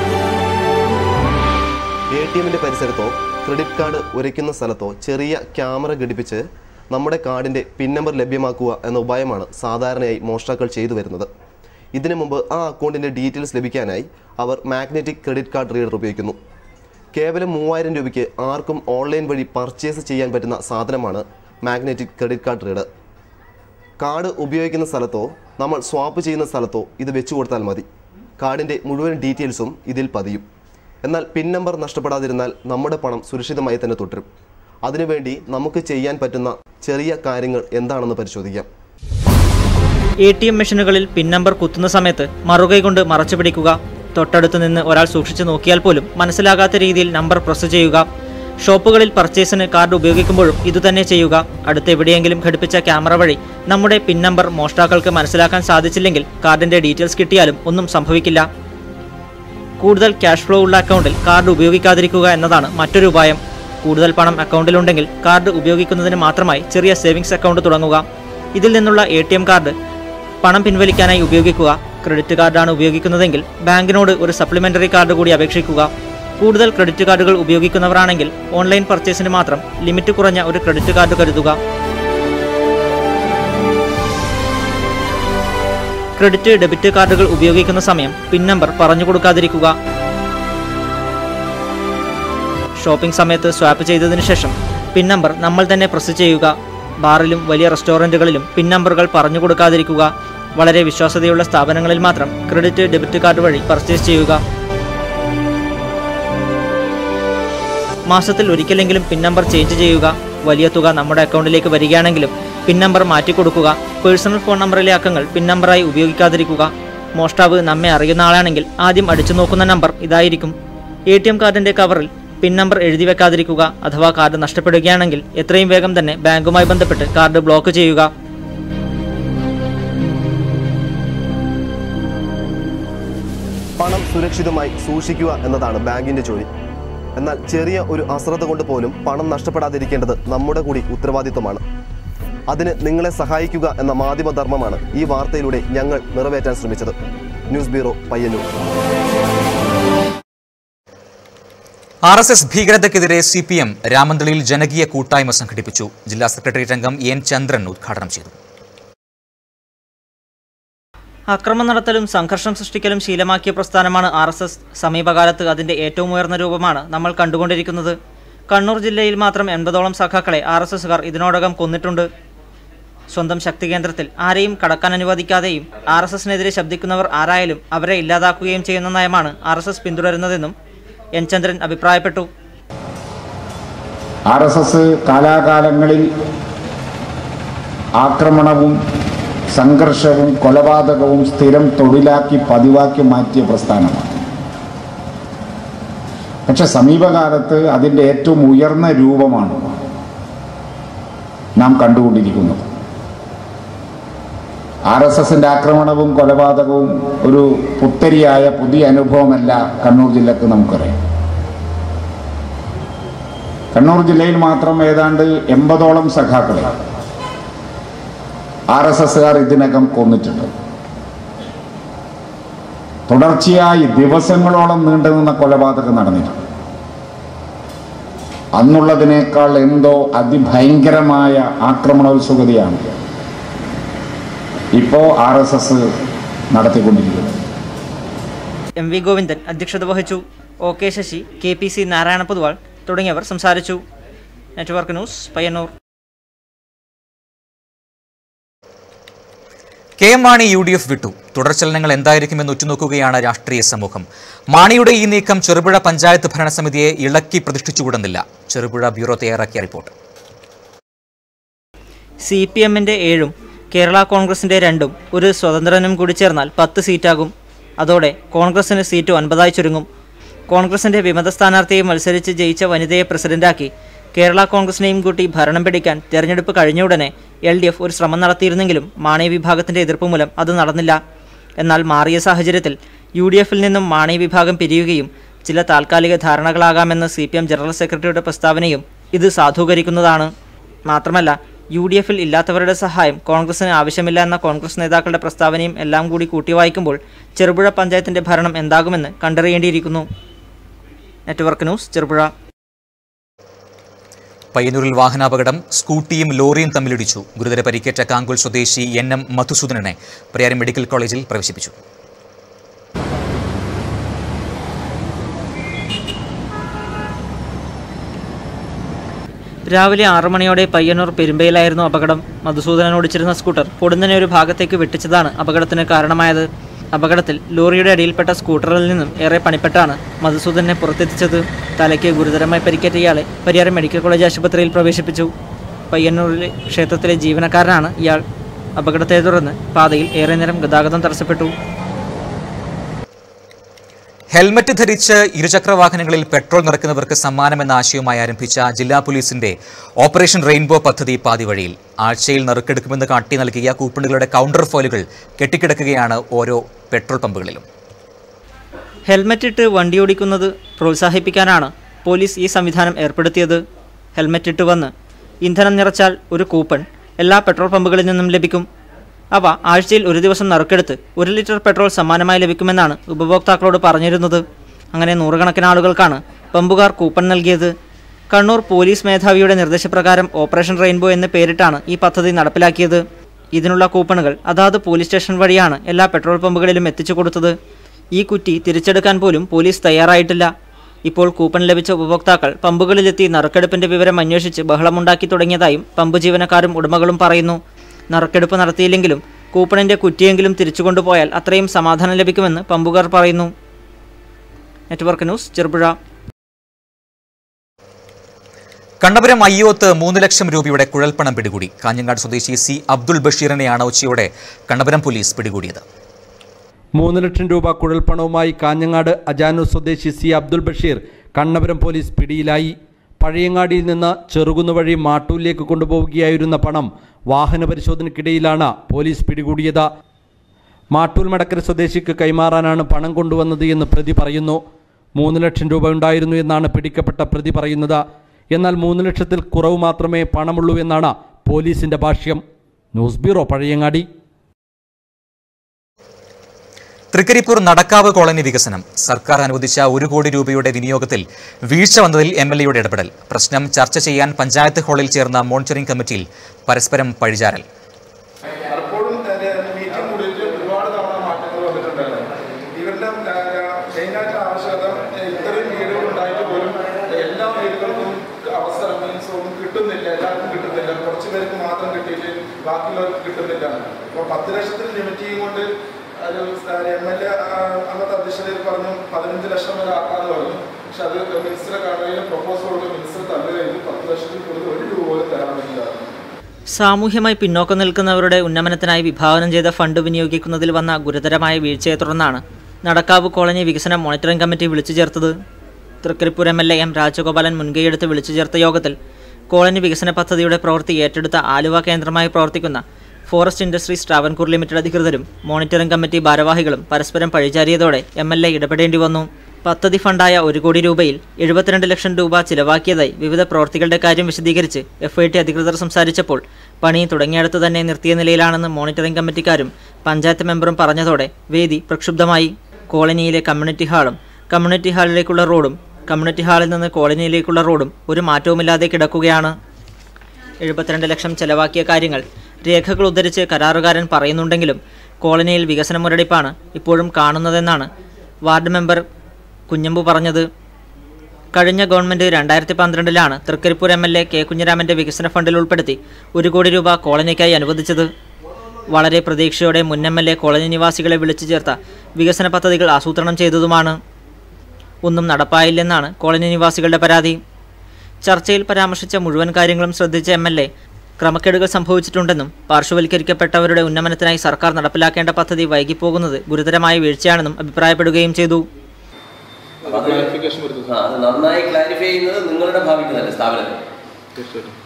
എ ടി എമ്മിന്റെ പരിസരത്തോ ക്രെഡിറ്റ് കാർഡ് ഉരയ്ക്കുന്ന സ്ഥലത്തോ ചെറിയ ക്യാമറ ഘടിപ്പിച്ച് നമ്മുടെ കാർഡിന്റെ പിൻ നമ്പർ ലഭ്യമാക്കുക എന്ന ഉപായമാണ് സാധാരണയായി മോഷ്ടാക്കൾ ചെയ്തു വരുന്നത് ഇതിനു മുമ്പ് ആ അക്കൗണ്ടിന്റെ ഡീറ്റെയിൽസ് ലഭിക്കാനായി അവർ മാഗ്നറ്റിക് ക്രെഡിറ്റ് കാർഡ് റീഡർ ഉപയോഗിക്കുന്നു കേവലം മൂവായിരം രൂപയ്ക്ക് ആർക്കും ഓൺലൈൻ വഴി പർച്ചേസ് ചെയ്യാൻ പറ്റുന്ന സാധനമാണ് magnetic credit card reader card ഉപയോഗിക്കുന്ന സ്ഥലത്തോ നമ്മൾ സ്വാപ്പ് ചെയ്യുന്ന സ്ഥലത്തോ ഇത് വെച്ചു കൊടുത്താൽ മതി കാർഡിൻ്റെ മുഴുവൻ ഡീറ്റെയിൽസും ഇതിൽ പതിയും എന്നാൽ പിൻ നമ്പർ നഷ്ടപ്പെടാതിരുന്നാൽ നമ്മുടെ പണം സുരക്ഷിതമായി തന്നെ തുടരും അതിനുവേണ്ടി നമുക്ക് ചെയ്യാൻ പറ്റുന്ന ചെറിയ കാര്യങ്ങൾ എന്താണെന്ന് പരിശോധിക്കാം എ ടി എം മെഷീനുകളിൽ പിൻ നമ്പർ കുത്തുന്ന സമയത്ത് മറുകൈ കൊണ്ട് മറച്ചു പിടിക്കുക തൊട്ടടുത്ത് നിന്ന് ഒരാൾ സൂക്ഷിച്ചു നോക്കിയാൽ പോലും മനസ്സിലാകാത്ത രീതിയിൽ നമ്പർ പ്രസ് ചെയ്യുക ഷോപ്പുകളിൽ പർച്ചേസിന് കാർഡ് ഉപയോഗിക്കുമ്പോഴും ഇതുതന്നെ ചെയ്യുക അടുത്ത് എവിടെയെങ്കിലും ഘടിപ്പിച്ച ക്യാമറ വഴി നമ്മുടെ പിൻ നമ്പർ മോഷ്ടാക്കൾക്ക് മനസ്സിലാക്കാൻ സാധിച്ചില്ലെങ്കിൽ കാർഡിന്റെ ഡീറ്റെയിൽസ് കിട്ടിയാലും ഒന്നും സംഭവിക്കില്ല കൂടുതൽ ക്യാഷ് ഫ്ലോ ഉള്ള അക്കൗണ്ടിൽ കാർഡ് ഉപയോഗിക്കാതിരിക്കുക എന്നതാണ് മറ്റൊരു ഉപായം കൂടുതൽ പണം അക്കൗണ്ടിലുണ്ടെങ്കിൽ കാർഡ് ഉപയോഗിക്കുന്നതിന് മാത്രമായി ചെറിയ സേവിങ്സ് അക്കൗണ്ട് തുടങ്ങുക ഇതിൽ നിന്നുള്ള എ കാർഡ് പണം പിൻവലിക്കാനായി ഉപയോഗിക്കുക ക്രെഡിറ്റ് കാർഡാണ് ഉപയോഗിക്കുന്നതെങ്കിൽ ബാങ്കിനോട് ഒരു സപ്ലിമെന്ററി കാർഡ് കൂടി അപേക്ഷിക്കുക കൂടുതൽ ക്രെഡിറ്റ് കാർഡുകൾ ഉപയോഗിക്കുന്നവരാണെങ്കിൽ ഓൺലൈൻ പർച്ചേസിന് മാത്രം ലിമിറ്റ് കുറഞ്ഞ ഒരു ക്രെഡിറ്റ് കാർഡ് കരുതുക ക്രെഡിറ്റ് ഡെബിറ്റ് കാർഡുകൾ ഉപയോഗിക്കുന്ന സമയം പിൻ നമ്പർ പറഞ്ഞു കൊടുക്കാതിരിക്കുക ഷോപ്പിംഗ് സമയത്ത് സ്വാപ്പ് ചെയ്തതിനു ശേഷം പിൻ നമ്പർ നമ്മൾ തന്നെ പ്രസ് ചെയ്യുക ബാറിലും വലിയ റെസ്റ്റോറൻറ്റുകളിലും പിൻ നമ്പറുകൾ പറഞ്ഞു കൊടുക്കാതിരിക്കുക വളരെ വിശ്വാസ്യതയുള്ള സ്ഥാപനങ്ങളിൽ മാത്രം ക്രെഡിറ്റ് ഡെബിറ്റ് കാർഡ് വഴി പർച്ചേസ് ചെയ്യുക മാസത്തിൽ ഒരിക്കലെങ്കിലും പിൻ നമ്പർ ചേഞ്ച് ചെയ്യുക വലിയ തുക നമ്മുടെ അക്കൗണ്ടിലേക്ക് വരികയാണെങ്കിലും പിൻ നമ്പർ മാറ്റിക്കൊടുക്കുക പേഴ്സണൽ ഫോൺ നമ്പറിലെ അക്കങ്ങൾ പിൻ നമ്പറായി ഉപയോഗിക്കാതിരിക്കുക മോഷ്ടാവ് നമ്മെ അറിയുന്ന ആളാണെങ്കിൽ ആദ്യം അടിച്ചു നോക്കുന്ന നമ്പർ ഇതായിരിക്കും എ ടി എം കാർഡിന്റെ കവറിൽ പിൻ നമ്പർ എഴുതി വെക്കാതിരിക്കുക അഥവാ കാർഡ് നഷ്ടപ്പെടുകയാണെങ്കിൽ എത്രയും വേഗം തന്നെ ബാങ്കുമായി ബന്ധപ്പെട്ട് കാർഡ് ബ്ലോക്ക് ചെയ്യുക പണം സുരക്ഷിതമായി സൂക്ഷിക്കുക എന്നതാണ് ബാങ്കിന്റെ ജോലി എന്നാൽ ചെറിയ ഒരു അശ്രദ്ധ കൊണ്ട് പോലും പണം നഷ്ടപ്പെടാതിരിക്കേണ്ടത് നമ്മുടെ കൂടി ഉത്തരവാദിത്വമാണ് അതിന് നിങ്ങളെ സഹായിക്കുക എന്ന മാധ്യമധർമ്മമാണ് ഈ വാർത്തയിലൂടെ ഞങ്ങൾ നിറവേറ്റാൻ ശ്രമിച്ചത് news bureau Payyanur R S S ഭീകരതയ്ക്കെതിരെ സി പി എം രാമന്തളിയിൽ ജനകീയ കൂട്ടായ്മ സംഘടിപ്പിച്ചു ജില്ലാ സെക്രട്ടേറിയറ്റ് അംഗം എൻ ചന്ദ്രൻ ഉദ്ഘാടനം ചെയ്തു അക്രമം നടത്തലും സംഘർഷം സൃഷ്ടിക്കലും ശീലമാക്കിയ പ്രസ്ഥാനമാണ് ആർ എസ് എസ് സമീപകാലത്ത് അതിന്റെ ഏറ്റവും ഉയർന്ന രൂപമാണ് നമ്മൾ കണ്ടുകൊണ്ടിരിക്കുന്നത് കണ്ണൂർ ജില്ലയിൽ മാത്രം എൺപതോളം സഖാക്കളെ ആർ എസ് എസുകാർ ഇതിനോടകം കൊന്നിട്ടുണ്ട് സ്വന്തം ശക്തി കേന്ദ്രത്തിൽ ആരെയും കടക്കാൻ അനുവദിക്കാതെയും ആർ എസ് എസിനെതിരെ ശബ്ദിക്കുന്നവർ ആരായാലും അവരെ ഇല്ലാതാക്കുകയും ചെയ്യുന്ന നയമാണ് ആർ എസ് എസ് പിന്തുടരുന്നതെന്നും എൻ ചന്ദ്രൻ അഭിപ്രായപ്പെട്ടു ആർ എസ് എസ് കാലാകാലങ്ങളിൽ ആക്രമണവും സംഘർഷവും കൊലപാതകവും സ്ഥിരം തൊഴിലാക്കി പതിവാക്കി മാറ്റിയ പ്രസ്ഥാനമാണ് പക്ഷെ സമീപകാലത്ത് അതിൻ്റെ ഏറ്റവും ഉയർന്ന രൂപമാണ് നാം കണ്ടുകൊണ്ടിരിക്കുന്നത് ആർ എസ് എസിന്റെ ആക്രമണവും കൊലപാതകവും ഒരു പുത്തരിയായ പുതിയ അനുഭവമല്ല കണ്ണൂർ ജില്ലക്ക് നമുക്കറിയാം കണ്ണൂർ ജില്ലയിൽ മാത്രം ഏതാണ്ട് എൺപതോളം സഖാക്കളെ ആർ എസ് എസുകാർ ഇതിനകം കൊന്നിട്ടുണ്ട് തുടർച്ചയായി ദിവസങ്ങളോളം നീണ്ടുനിന്ന കൊലപാതകം നടന്നിട്ടുണ്ട് അന്നുള്ളതിനേക്കാൾ എന്തോ അതിഭയങ്കരമായ ആക്രമണോത്സുകതയാണ് ഇപ്പോ ആർ എസ് എസ് നടത്തിക്കൊണ്ടിരിക്കുന്നത് എം വി ഗോവിന്ദൻ അധ്യക്ഷത വഹിച്ചു O K Sasi K P C Narayana Poduval തുടങ്ങിയവർ സംസാരിച്ചു network news Payyanur K M Mani U D F വിട്ടു തുടർചലനങ്ങൾ എന്തായിരിക്കുമെന്ന് ഉറ്റുനോക്കുകയാണ് രാഷ്ട്രീയ സമൂഹം മാണിയുടെ ഈ നീക്കം ചെറുപുഴ പഞ്ചായത്ത് ഭരണസമിതിയെ ഇളക്കി പ്രതിഷ്ഠിച്ചുകൂടുന്നില്ല ചെറുപുഴ ബ്യൂറോ തയ്യാറാക്കിയ റിപ്പോർട്ട് സി പി എമ്മിൻ്റെ ഏഴും കേരള കോൺഗ്രസിൻ്റെ രണ്ടും ഒരു സ്വതന്ത്രനും കൂടി ചേർന്നാൽ പത്ത് സീറ്റാകും അതോടെ കോൺഗ്രസിന് സീറ്റ് ഒൻപതായി ചുരുങ്ങും കോൺഗ്രസിൻ്റെ വിമത സ്ഥാനാർത്ഥിയെ മത്സരിച്ച് ജയിച്ച വനിതയെ പ്രസിഡന്റാക്കി കേരള കോൺഗ്രസിനെയും കൂട്ടി ഭരണം പിടിക്കാൻ തെരഞ്ഞെടുപ്പ് കഴിഞ്ഞ ഉടനെ എൽ ഡി എഫ് ഒരു ശ്രമം നടത്തിയിരുന്നെങ്കിലും മാണി വിഭാഗത്തിൻ്റെ എതിർപ്പ് മൂലം അത് നടന്നില്ല എന്നാൽ മാറിയ സാഹചര്യത്തിൽ യു ഡി എഫിൽ നിന്നും മാണി വിഭാഗം പിരിയുകയും ചില താൽക്കാലിക ധാരണകളാകാമെന്ന് C P M general secretary പ്രസ്താവനയും ഇത് സാധൂകരിക്കുന്നതാണ് മാത്രമല്ല യു ഡി എഫിൽ ഇല്ലാത്തവരുടെ സഹായം കോൺഗ്രസിന് ആവശ്യമില്ല എന്ന കോൺഗ്രസ് നേതാക്കളുടെ പ്രസ്താവനയും എല്ലാം കൂടി കൂട്ടിവായിക്കുമ്പോൾ ചെറുപുഴ പഞ്ചായത്തിന്റെ ഭരണം എന്താകുമെന്ന് കണ്ടറിയേണ്ടിയിരിക്കുന്നു നെറ്റ്വർക്ക് ന്യൂസ് ചെറുപുഴ പയ്യന്നൂരിൽ വാഹനാപകടം സ്കൂട്ടിയും ലോറിയും തമ്മിലിടിച്ചു ഗുരുതര പരിക്കേറ്റ കാങ്കുൽ സ്വദേശി എൻ എം മധുസൂദനനെ പരിയാരം മെഡിക്കൽ കോളേജിൽ പ്രവേശിപ്പിച്ചു രാവിലെ ആറു മണിയോടെ പയ്യന്നൂർ പെരുമ്പയിലായിരുന്നു അപകടം മധുസൂദനൻ ഓടിച്ചിരുന്ന സ്കൂട്ടർ പൊടുന്നനെ ഒരു ഭാഗത്തേക്ക് വെട്ടിച്ചതാണ് അപകടത്തിന് കാരണമായത് അപകടത്തിൽ ലോറിയുടെ അടിയിൽപ്പെട്ട സ്കൂട്ടറിൽ നിന്നും ഏറെ പണിപ്പെട്ടാണ് മധുസൂദനെ പുറത്തെത്തിച്ചത് തലയ്ക്ക് ഗുരുതരമായി പരിക്കേറ്റ ഇയാളെ പരിയാരം മെഡിക്കൽ കോളേജ് ആശുപത്രിയിൽ പ്രവേശിപ്പിച്ചു പയ്യന്നൂരിലെ ക്ഷേത്രത്തിലെ ജീവനക്കാരനാണ് ഇയാൾ അപകടത്തെ തുടർന്ന് പാതയിൽ ഏറെ നേരം ഗതാഗതം തടസ്സപ്പെട്ടു ഹെൽമറ്റ് ധരിച്ച് ഇരുചക്ര വാഹനങ്ങളിൽ പെട്രോൾ നിറയ്ക്കുന്നവർക്ക് സമ്മാനമെന്ന ആശയവുമായി ആരംഭിച്ച ജില്ലാ പോലീസിന്റെ ഓപ്പറേഷൻ റെയിൻബോ പദ്ധതി പാതിവഴിയിൽ ആഴ്ചയിൽ നറുക്കെടുക്കുമെന്ന് കാട്ടി നൽകിയ കൂപ്പണുകളുടെ കൗണ്ടർ ഫോയിലുകൾ കെട്ടിക്കിടക്കുകയാണ് ഓരോ പെട്രോൾ പമ്പുകളിലും ഹെൽമറ്റ് ഇട്ട് വണ്ടി ഓടിക്കുന്നത് പ്രോത്സാഹിപ്പിക്കാനാണ് പോലീസ് ഈ സംവിധാനം ഏർപ്പെടുത്തിയത് ഹെൽമറ്റ് ഇട്ട് വന്ന് ഇന്ധനം നിറച്ചാൽ ഒരു കൂപ്പൺ എല്ലാ പെട്രോൾ പമ്പുകളിൽ നിന്നും ലഭിക്കും അവ ആഴ്ചയിൽ ഒരു ദിവസം നറുക്കെടുത്ത് ഒരു ലിറ്റർ പെട്രോൾ സമ്മാനമായി ലഭിക്കുമെന്നാണ് ഉപഭോക്താക്കളോട് പറഞ്ഞിരുന്നത് അങ്ങനെ നൂറുകണക്കിന് ആളുകൾക്കാണ് പമ്പുകാർ കൂപ്പൺ നൽകിയത് കണ്ണൂർ പോലീസ് മേധാവിയുടെ നിർദ്ദേശപ്രകാരം ഓപ്പറേഷൻ റെയിൻബോ എന്ന് പേരിട്ടാണ് ഈ പദ്ധതി നടപ്പിലാക്കിയത് ഇതിനുള്ള കൂപ്പണുകൾ അതാത് പോലീസ് സ്റ്റേഷൻ വഴിയാണ് എല്ലാ പെട്രോൾ പമ്പുകളിലും എത്തിച്ചു കൊടുത്തത് ഈ കുറ്റി തിരിച്ചെടുക്കാൻ പോലും പോലീസ് തയ്യാറായിട്ടില്ല ഇപ്പോൾ കൂപ്പൺ ലഭിച്ച ഉപഭോക്താക്കൾ പമ്പുകളിലെത്തി നറുക്കെടുപ്പിന്റെ വിവരം അന്വേഷിച്ച് ബഹളമുണ്ടാക്കി തുടങ്ങിയതായും പമ്പ് ജീവനക്കാരും ഉടമകളും പറയുന്നു നറുക്കെടുപ്പ് നടത്തിയില്ലെങ്കിലും കൂപ്പണിന്റെ കുറ്റിയെങ്കിലും തിരിച്ചു കൊണ്ടുപോയാൽ അത്രയും സമാധാനം ലഭിക്കുമെന്ന് പമ്പുകാർ പറയുന്നു നെറ്റ്വർക്ക് ന്യൂസ് ചെറുപുഴ കണ്ണപുരം അയ്യോത്ത് മൂന്ന് ലക്ഷം രൂപയുടെ കുഴൽപ്പണം പിടികൂടി കാഞ്ഞങ്ങാട് സ്വദേശി സി അബ്ദുൾ ബഷീറിനെയാണ് ഉച്ചയോടെ കണ്ണപുരം പോലീസ് പിടികൂടിയത് മൂന്ന് ലക്ഷം രൂപ കുഴൽപ്പണവുമായി കാഞ്ഞങ്ങാട് അജാനൂർ സ്വദേശി സി അബ്ദുൾ ബഷീർ കണ്ണപുരം പോലീസ് പിടിയിലായി പഴയങ്ങാടിയിൽ നിന്ന് ചെറുകുന്ന് വഴി മാട്ടൂരിലേക്ക് കൊണ്ടുപോവുകയായിരുന്ന പണം വാഹന പരിശോധനയ്ക്കിടയിലാണ് പോലീസ് പിടികൂടിയത് മാട്ടൂൽ മടക്കര സ്വദേശിക്ക് കൈമാറാനാണ് പണം കൊണ്ടുവന്നത് എന്ന് പ്രതി പറയുന്നു മൂന്ന് ലക്ഷം രൂപ ഉണ്ടായിരുന്നു എന്നാണ് പിടിക്കപ്പെട്ട പ്രതി പറയുന്നത് എന്നാൽ മൂന്ന് ലക്ഷത്തിൽ കുറവ് മാത്രമേ പണമുള്ളൂ എന്നാണ് പോലീസിന്റെ ഭാഷ്യം news bureau Pazhayangadi Thrikkaripur Nadakkavu colony വികസനം സർക്കാർ അനുവദിച്ച ഒരു കോടി രൂപയുടെ വിനിയോഗത്തിൽ വീഴ്ച വന്നതിൽ എം എൽ എയുടെ ഇടപെടൽ പ്രശ്നം ചർച്ച ചെയ്യാൻ പഞ്ചായത്ത് ഹാളിൽ ചേർന്ന മോണിറ്ററിംഗ് കമ്മിറ്റിയിൽ പരസ്പരം പഴിചാരൽ പലപ്പോഴും മീറ്റിംഗ് കൂടിയിട്ട് ഒരുപാട് തവണ മാറ്റങ്ങൾ വന്നിട്ടുണ്ടല്ലോ ഇവരുടെ മെയിനായിട്ട് ആവശ്യകത ഇത്രയും വീടുകൾ ഉണ്ടായിട്ട് പോലും എല്ലാ വീടുകൾക്കും അവസരം മീൻസ് ഒന്നും കിട്ടുന്നില്ല എല്ലാവർക്കും കിട്ടുന്നില്ല കുറച്ച് പേർക്ക് മാത്രം കിട്ടിയിട്ട് ബാക്കിയുള്ളവർക്ക് കിട്ടുന്നില്ല അപ്പോൾ പത്ത് ലക്ഷത്തിന് ലിമിറ്റ് കൊണ്ട് ഒരു എം എൽ എ അന്നത്തെ അധ്യക്ഷതയിൽ പറഞ്ഞു പതിനഞ്ച് ലക്ഷം വരെ ആക്കാന്ന് പറഞ്ഞു പക്ഷെ അത് മിനിസ്റ്ററെ കാണുകയും പ്രപ്പോസൽ കൊടുത്ത് മിനിസ്റ്റർ തള്ളുകയും പത്ത് ലക്ഷത്തിൽ കൂടുതൽ ഒരു രൂപ പോലും തരാൻ വേണ്ടിയിട്ടായിരുന്നു സാമൂഹ്യമായി പിന്നോക്കം നിൽക്കുന്നവരുടെ ഉന്നമനത്തിനായി വിഭാവനം ചെയ്ത ഫണ്ട് വിനിയോഗിക്കുന്നതിൽ വന്ന ഗുരുതരമായ വീഴ്ചയെ തുടർന്നാണ് നടക്കാവ് കോളനി വികസന മോണിറ്ററിംഗ് കമ്മിറ്റി വിളിച്ചു ചേർത്തത് Thrikkaripur M L A M Rajagopalan മുൻകൈയെടുത്ത് വിളിച്ചു ചേർത്ത യോഗത്തിൽ കോളനി വികസന പദ്ധതിയുടെ പ്രവൃത്തി ഏറ്റെടുത്ത ആലുവ കേന്ദ്രമായി പ്രവർത്തിക്കുന്ന ഫോറസ്റ്റ് ഇൻഡസ്ട്രീസ് ട്രാവൻകൂർ ലിമിറ്റഡ് അധികൃതരും മോണിറ്ററിംഗ് കമ്മിറ്റി ഭാരവാഹികളും പരസ്പരം പഴിചാരിയതോടെ എം എൽ എ ഇടപെടേണ്ടി വന്നു പദ്ധതി ഫണ്ടായ ഒരു കോടി രൂപയിൽ എഴുപത്തിരണ്ട് ലക്ഷം രൂപ ചിലവാക്കിയതായി വിവിധ പ്രവൃത്തികളുടെ കാര്യം വിശദീകരിച്ച് എഫ് ഐ ടി അധികൃതർ സംസാരിച്ചപ്പോൾ പണി തുടങ്ങിയടുത്ത് തന്നെ നിർത്തിയ നിലയിലാണെന്ന് മോണിറ്ററിംഗ് കമ്മിറ്റിക്കാരും പഞ്ചായത്ത് മെമ്പറും പറഞ്ഞതോടെ വേദി പ്രക്ഷുബ്ധമായി കോളനിയിലെ കമ്മ്യൂണിറ്റി ഹാളും കമ്മ്യൂണിറ്റി ഹാളിലേക്കുള്ള റോഡും കമ്മ്യൂണിറ്റി ഹാളിൽ നിന്ന് കോളനിയിലേക്കുള്ള റോഡും ഒരു മാറ്റവുമില്ലാതെ കിടക്കുകയാണ് എഴുപത്തിരണ്ട് ലക്ഷം ചെലവാക്കിയ കാര്യങ്ങൾ രേഖകൾ ഉദ്ധരിച്ച് കരാറുകാരൻ പറയുന്നുണ്ടെങ്കിലും കോളനിയിൽ വികസന മുരടിപ്പാണ് ഇപ്പോഴും കാണുന്നതെന്നാണ് വാർഡ് മെമ്പർ കുഞ്ഞമ്പു പറഞ്ഞത് കഴിഞ്ഞ ഗവൺമെന്റ് രണ്ടായിരത്തി പന്ത്രണ്ടിലാണ് Thrikkaripur M L A K കുഞ്ഞിരാമന്റെ വികസന ഫണ്ടിൽ ഉൾപ്പെടുത്തി ഒരു കോടി രൂപ കോളനിക്കായി അനുവദിച്ചത് വളരെ പ്രതീക്ഷയോടെ മുൻ എം എൽ എ കോളനി നിവാസികളെ വിളിച്ചു ചേർത്ത വികസന പദ്ധതികൾ ആസൂത്രണം ചെയ്തതുമാണ് ഒന്നും നടപ്പായില്ലെന്നാണ് കോളനി നിവാസികളുടെ പരാതി ചർച്ചയിൽ പരാമർശിച്ച മുഴുവൻ കാര്യങ്ങളും ശ്രദ്ധിച്ച എം എൽ എ ക്രമക്കേടുകൾ സംഭവിച്ചിട്ടുണ്ടെന്നും പാർശ്വവൽക്കരിക്കപ്പെട്ടവരുടെ ഉന്നമനത്തിനായി സർക്കാർ നടപ്പിലാക്കേണ്ട പദ്ധതി വൈകിപ്പോകുന്നത് ഗുരുതരമായ വീഴ്ചയാണെന്നും അഭിപ്രായപ്പെടുകയും ചെയ്തു ക്ലാരിഫിക്കേഷൻ വരുത്തുന്നു ആ, അത് നന്നായി ക്ലാരിഫൈ ചെയ്യുന്നത് നിങ്ങളുടെ ഭാവിക്ക് തന്നെ സ്ഥാപനത്തിൽ തീർച്ചയായിട്ടും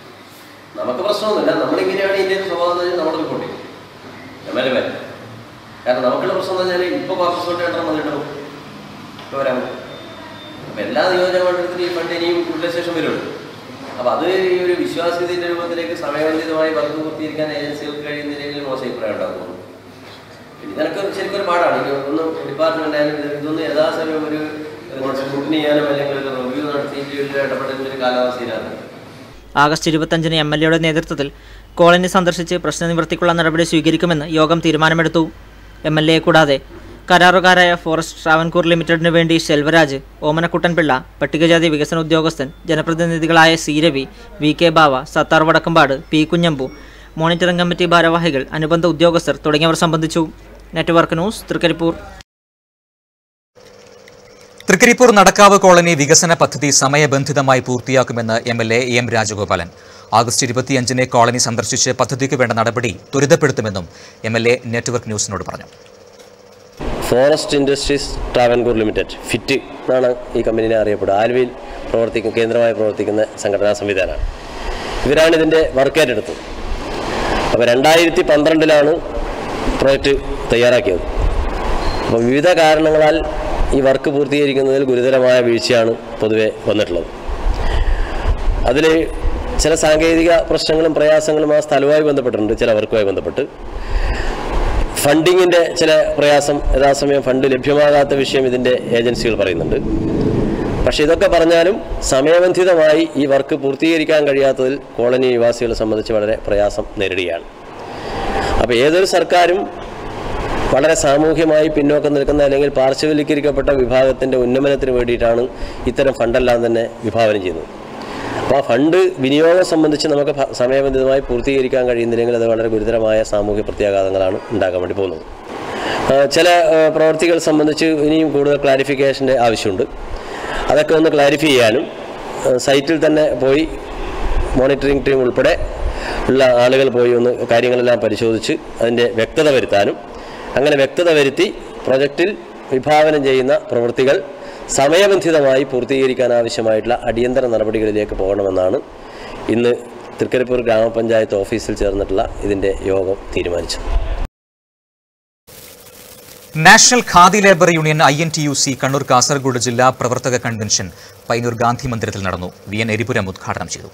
നമുക്ക് പ്രശ്നമൊന്നുമില്ല നമ്മളിങ്ങനെയാണ് ഇന്ത്യൻ സ്വഭാവം എന്ന് കഴിഞ്ഞാൽ നമ്മൾ റിപ്പോർട്ട് ചെയ്യും എം എൽ എ കാരണം നമുക്കുള്ള പ്രശ്നം എന്ന് വെച്ചാൽ ഇപ്പോൾ കോർപ്പറേഷൻ എണ്ണം വന്നിട്ടുണ്ടാവും ഇപ്പോൾ വരാൻ അപ്പോൾ എല്ലാ നിയോജകമണ്ഡലത്തിലും ഈ ഫണ്ട് ഇനിയും യൂട്ടിലൈസേഷൻ വരുള്ളൂ അപ്പോൾ അത് ഈ ഒരു വിശ്വാസ്യതയുടെ രൂപത്തിലേക്ക് സമയബന്ധിതമായി വർക്ക് പൂർത്തീകരിക്കാൻ ഏജൻസികൾക്ക് കഴിയുന്നില്ലെങ്കിൽ മോശം അഭിപ്രായം ഉണ്ടാകുന്നു ഇതിനൊക്കെ ശരിക്കും ഒരു പാടാണ് ഇത് ഒന്ന് ഡിപ്പാർട്ട്മെന്റ് ആയാലും ഇത് ഇതൊന്ന് യഥാസമയം ഒരു സ്ക്രൂട്ടിനി ചെയ്യാനും അല്ലെങ്കിൽ ഒരു റിവ്യൂ നടത്തിയിട്ട് ഒരു ഇടപെടലിൻ്റെ ഒരു കാലാവസ്ഥയിലാണ് ആഗസ്റ്റ് ഇരുപത്തഞ്ചിന് എം എൽ എയുടെ നേതൃത്വത്തിൽ കോളനി സന്ദർശിച്ച് പ്രശ്നനിവൃത്തിക്കുള്ള നടപടി സ്വീകരിക്കുമെന്ന് യോഗം തീരുമാനമെടുത്തു എം എൽ എയെ കൂടാതെ കരാറുകാരായ ഫോറസ്റ്റ് ട്രാവൻകൂർ ലിമിറ്റഡിനു വേണ്ടി ശെൽവരാജ് ഓമനക്കുട്ടൻപിള്ള പട്ടികജാതി വികസന ഉദ്യോഗസ്ഥൻ ജനപ്രതിനിധികളായ സി രവി വി കെ ബാവ Sattar വടക്കമ്പാട് P Kunhambu monitoring committee ഭാരവാഹികൾ അനുബന്ധ ഉദ്യോഗസ്ഥർ തുടങ്ങിയവർ സംബന്ധിച്ചു network news Trikaripur Trikaripur Nadakkavu colony വികസന പദ്ധതി സമയബന്ധിതമായി പൂർത്തിയാക്കുമെന്ന് M L A M Rajagopalan August ഇരുപത്തിയഞ്ചിന് കോളനി സന്ദർശിച്ച് പദ്ധതിക്ക് വേണ്ട നടപടി ത്വരിതപ്പെടുത്തുമെന്നും എം എൽ എ നെറ്റ്വർക്ക് ന്യൂസിനോട് പറഞ്ഞു forest industries Travancore limited fit എന്നാണ് ഈ കമ്പനിനെ അറിയപ്പെടുക ആലുവയിൽ പ്രവർത്തിക്കുന്ന കേന്ദ്രമായി പ്രവർത്തിക്കുന്ന സംഘടനാ സംവിധാനമാണ് ഇവരാണ് ഇതിൻ്റെ വർക്ക് ഏറ്റെടുത്തത് അപ്പോൾ രണ്ടായിരത്തി പന്ത്രണ്ടിലാണ് പ്രോജക്റ്റ് തയ്യാറാക്കിയത് അപ്പോൾ വിവിധ കാരണങ്ങളാൽ ഈ വർക്ക് പൂർത്തീകരിക്കുന്നതിൽ ഗുരുതരമായ വീഴ്ചയാണ് പൊതുവെ വന്നിട്ടുള്ളത് അതിൽ ചില സാങ്കേതിക പ്രശ്നങ്ങളും പ്രയാസങ്ങളും ആ സ്ഥലവുമായി ബന്ധപ്പെട്ടിട്ടുണ്ട് ചില വർക്കുമായി ബന്ധപ്പെട്ട് ഫണ്ടിങ്ങിൻ്റെ ചില പ്രയാസം യഥാസമയം ഫണ്ട് ലഭ്യമാകാത്ത വിഷയം ഇതിൻ്റെ ഏജൻസികൾ പറയുന്നുണ്ട് പക്ഷെ ഇതൊക്കെ പറഞ്ഞാലും സമയബന്ധിതമായി ഈ വർക്ക് പൂർത്തീകരിക്കാൻ കഴിയാത്തതിൽ കോളനി നിവാസികളെ സംബന്ധിച്ച് വളരെ പ്രയാസം നേരിടുകയാണ് അപ്പോൾ ഏതൊരു സർക്കാരും വളരെ സാമൂഹ്യമായി പിന്നോക്കം നിൽക്കുന്ന അല്ലെങ്കിൽ പാർശ്വവൽക്കരിക്കപ്പെട്ട വിഭാഗത്തിൻ്റെ ഉന്നമനത്തിന് വേണ്ടിയിട്ടാണ് ഇത്തരം ഫണ്ടെല്ലാം തന്നെ വിഭാവനം ചെയ്യുന്നത് അപ്പോൾ ആ ഫണ്ട് വിനിയോഗം സംബന്ധിച്ച് നമുക്ക് ഭ- സമയബന്ധിതമായി പൂർത്തീകരിക്കാൻ കഴിയുന്നില്ലെങ്കിൽ അത് വളരെ ഗുരുതരമായ സാമൂഹ്യ പ്രത്യാഘാതങ്ങളാണ് ഉണ്ടാക്കാൻ വേണ്ടി പോകുന്നത് ആ, ചില ആ, പ്രവർത്തികൾ സംബന്ധിച്ച് ഇനിയും കൂടുതൽ ക്ലാരിഫിക്കേഷൻ്റെ ആവശ്യമുണ്ട് അതൊക്കെ ഒന്ന് ക്ലാരിഫൈ ചെയ്യാനും ആ, സൈറ്റിൽ തന്നെ പോയി മോണിറ്ററിംഗ് ടീം ഉൾപ്പെടെ ഉള്ള ആളുകൾ പോയി ഒന്ന് കാര്യങ്ങളെല്ലാം പരിശോധിച്ച് അതിൻ്റെ വ്യക്തത വരുത്താനും അങ്ങനെ വ്യക്തത വരുത്തി പ്രൊജക്റ്റിൽ വിഭാവനം ചെയ്യുന്ന പ്രവൃത്തികൾ സമയബന്ധിതമായി പൂർത്തീകരിക്കാൻ ആവശ്യമായിട്ടുള്ള അടിയന്തര നടപടികളിലേക്ക് പോകണമെന്നാണ് ഇന്ന് തൃക്കരിപ്പൂർ ഗ്രാമപഞ്ചായത്ത് ഓഫീസിൽ ചേർന്നിട്ടുള്ള ഇതിൻ്റെ യോഗം തീരുമാനിച്ചത് national Khadi labour union I N T U C Kannur Kasaragod ജില്ലാ പ്രവർത്തക കൺവെൻഷൻ പൈനൂർ ഗാന്ധി മന്ദിരത്തിൽ നടന്നു വി എൻ എരിപുരം ഉദ്ഘാടനം ചെയ്തു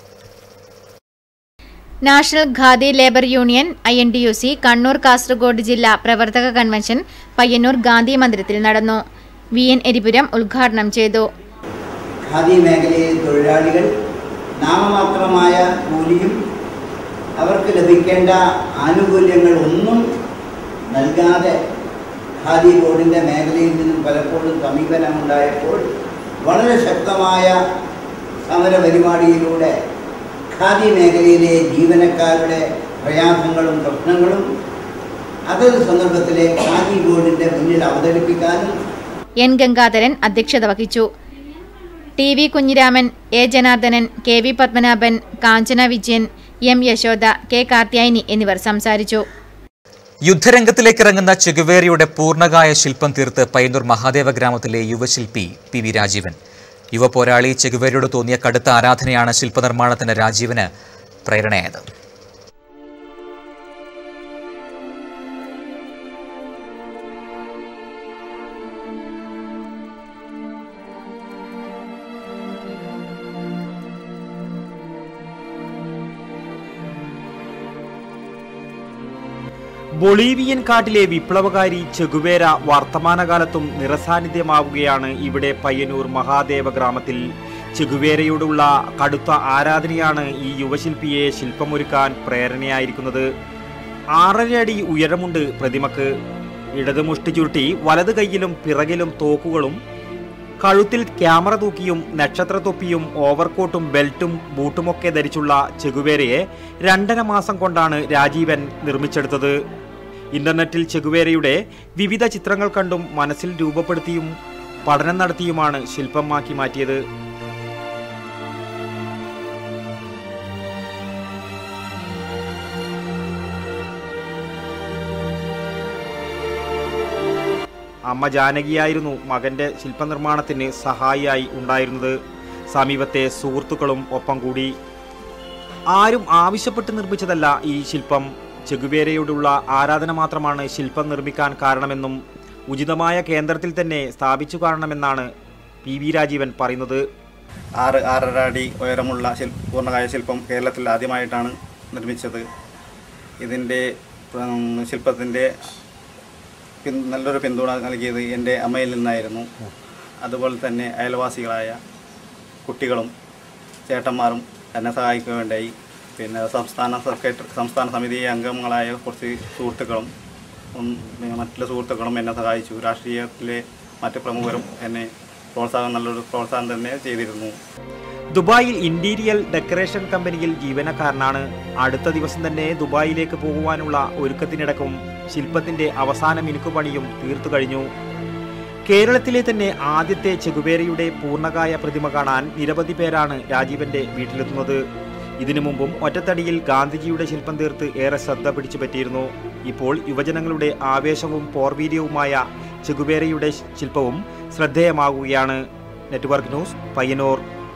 national Khadi labour union I N T U C Kannur Kasaragod ജില്ലാ പ്രവർത്തക കൺവെൻഷൻ പയ്യന്നൂർ ഗാന്ധി മന്ദിരത്തിൽ നടന്നു വി എൻ എരിപുരം ഉദ്ഘാടനം ചെയ്തു ഖാദി മേഖലയിലെ തൊഴിലാളികൾ നാമമാത്രമായ കൂലിയും അവർക്ക് ലഭിക്കേണ്ട ആനുകൂല്യങ്ങൾ ഒന്നും നൽകാതെ ഖാദി ബോർഡിൻ്റെ മേഖലയിൽ നിന്നും പലപ്പോഴും സമീപനമുണ്ടായപ്പോൾ വളരെ ശക്തമായ സമര പരിപാടിയിലൂടെ ഖാദി മേഖലയിലെ ജീവനക്കാരുടെ പ്രയാസങ്ങളും പ്രശ്നങ്ങളും അതത് സന്ദർഭത്തിലെ ഖാദി ബോർഡിൻ്റെ മുന്നിൽ അവതരിപ്പിക്കാനും എൻ ഗംഗാധരൻ അധ്യക്ഷത വഹിച്ചു T V Kunhiraman A Janardhanan K V Padmanabhan Kanchana Vijayan M Yashoda K Karthyayani എന്നിവർ സംസാരിച്ചു യുദ്ധരംഗത്തിലേക്ക് ഇറങ്ങുന്ന ചെഗുവേരയുടെ പൂർണ്ണകായ ശില്പം തീർത്ത് പയ്യന്നൂർ മഹാദേവ ഗ്രാമത്തിലെ യുവശില്പി പി വി രാജീവൻ യുവ പോരാളി ചെഗുവേരയോട് തോന്നിയ കടുത്ത ആരാധനയാണ് ശില്പനിർമ്മാണത്തിന് രാജീവന് പ്രേരണയായത് ബൊളീവിയൻ കാട്ടിലെ വിപ്ലവകാരി ചെഗുവേര വർത്തമാനകാലത്തും നിറസാന്നിധ്യമാവുകയാണ് ഇവിടെ പയ്യന്നൂർ മഹാദേവ ഗ്രാമത്തിൽ ചെഗുവേരയോടുള്ള കടുത്ത ആരാധനയാണ് ഈ യുവശില്പിയെ ശില്പമൊരുക്കാൻ പ്രേരണയായിരിക്കുന്നത് ആറര അടി ഉയരമുണ്ട് പ്രതിമക്ക് ഇടത് മുഷ്ടി ചുരുട്ടി വലത് കൈയിലും പിറകിലും തോക്കുകളും കഴുത്തിൽ ക്യാമറ തൂക്കിയും നക്ഷത്ര തൊപ്പിയും ഓവർകോട്ടും ബെൽറ്റും ബൂട്ടുമൊക്കെ ധരിച്ചുള്ള ചെഗുവേരയെ രണ്ടര മാസം കൊണ്ടാണ് രാജീവൻ നിർമ്മിച്ചെടുത്തത് ഇന്റർനെറ്റിൽ ചെഗുവേരയുടെ വിവിധ ചിത്രങ്ങൾ കണ്ടും മനസ്സിൽ രൂപപ്പെടുത്തിയും പഠനം നടത്തിയുമാണ് ശില്പമാക്കി മാറ്റിയത് അമ്മ ജാനകിയായിരുന്നു മകന്റെ ശില്പനിർമ്മാണത്തിന് സഹായിയായി ഉണ്ടായിരുന്നത് സമീപത്തെ സുഹൃത്തുക്കളും ഒപ്പം കൂടി ആരും ആവശ്യപ്പെട്ട് നിർമ്മിച്ചതല്ല ഈ ശില്പം ചെഗുവേരയോടുള്ള ആരാധന മാത്രമാണ് ശില്പം നിർമ്മിക്കാൻ കാരണമെന്നും ഉചിതമായ കേന്ദ്രത്തിൽ തന്നെ സ്ഥാപിച്ചു കാണണമെന്നാണ് പി വി രാജീവൻ പറയുന്നത് ആറ് ആറര അടി ഉയരമുള്ള ശില്പ പൂർണ്ണകായ ശില്പം കേരളത്തിൽ ആദ്യമായിട്ടാണ് നിർമ്മിച്ചത് ഇതിൻ്റെ ഉം, ശില്പത്തിൻ്റെ പിൻ നല്ലൊരു പിന്തുണ നൽകിയത് എൻ്റെ അമ്മയിൽ നിന്നായിരുന്നു അതുപോലെ തന്നെ അയൽവാസികളായ കുട്ടികളും ചേട്ടന്മാരും എന്നെ സഹായിക്കുകയുണ്ടായി പിന്നെ സംസ്ഥാന സെക്രട്ടറി സംസ്ഥാന സമിതി അംഗങ്ങളായ കുറച്ച് സുഹൃത്തുക്കളും ഉം, പിന്നെ മറ്റുള്ള സുഹൃത്തുക്കളും എന്നെ സഹായിച്ചു രാഷ്ട്രീയത്തിലെ മറ്റ് പ്രമുഖരും എന്നെ പ്രോത്സാഹനം നല്ലൊരു പ്രോത്സാഹനം തന്നെ ചെയ്തിരുന്നു ദുബായിൽ ഇന്റീരിയൽ ഡെക്കറേഷൻ കമ്പനിയിൽ ജീവനക്കാരനാണ് അടുത്ത ദിവസം തന്നെ ദുബായിലേക്ക് പോകുവാനുള്ള ഒരുക്കത്തിനിടക്കും ശില്പത്തിന്റെ അവസാന മിനുക്കുപണിയും തീർത്തു കഴിഞ്ഞു കേരളത്തിലെ തന്നെ ആദ്യത്തെ ചെകുവേരയുടെ പൂർണ്ണകായ പ്രതിമ കാണാൻ നിരവധി പേരാണ് രാജീവന്റെ വീട്ടിലെത്തുന്നത് ഇതിനു മുമ്പും ഒറ്റത്തടിയിൽ ഗാന്ധിജിയുടെ ശില്പം തീർത്ത് ഏറെ ശ്രദ്ധ പിടിച്ചു പറ്റിയിരുന്നു ഇപ്പോൾ യുവജനങ്ങളുടെ ആവേശവും പോർവീര്യവുമായ ചെകുവേരയുടെ ശില്പവും ശ്രദ്ധേയമാകുകയാണ് നെറ്റ്വർക്ക് ന്യൂസ് പയ്യന്നൂർ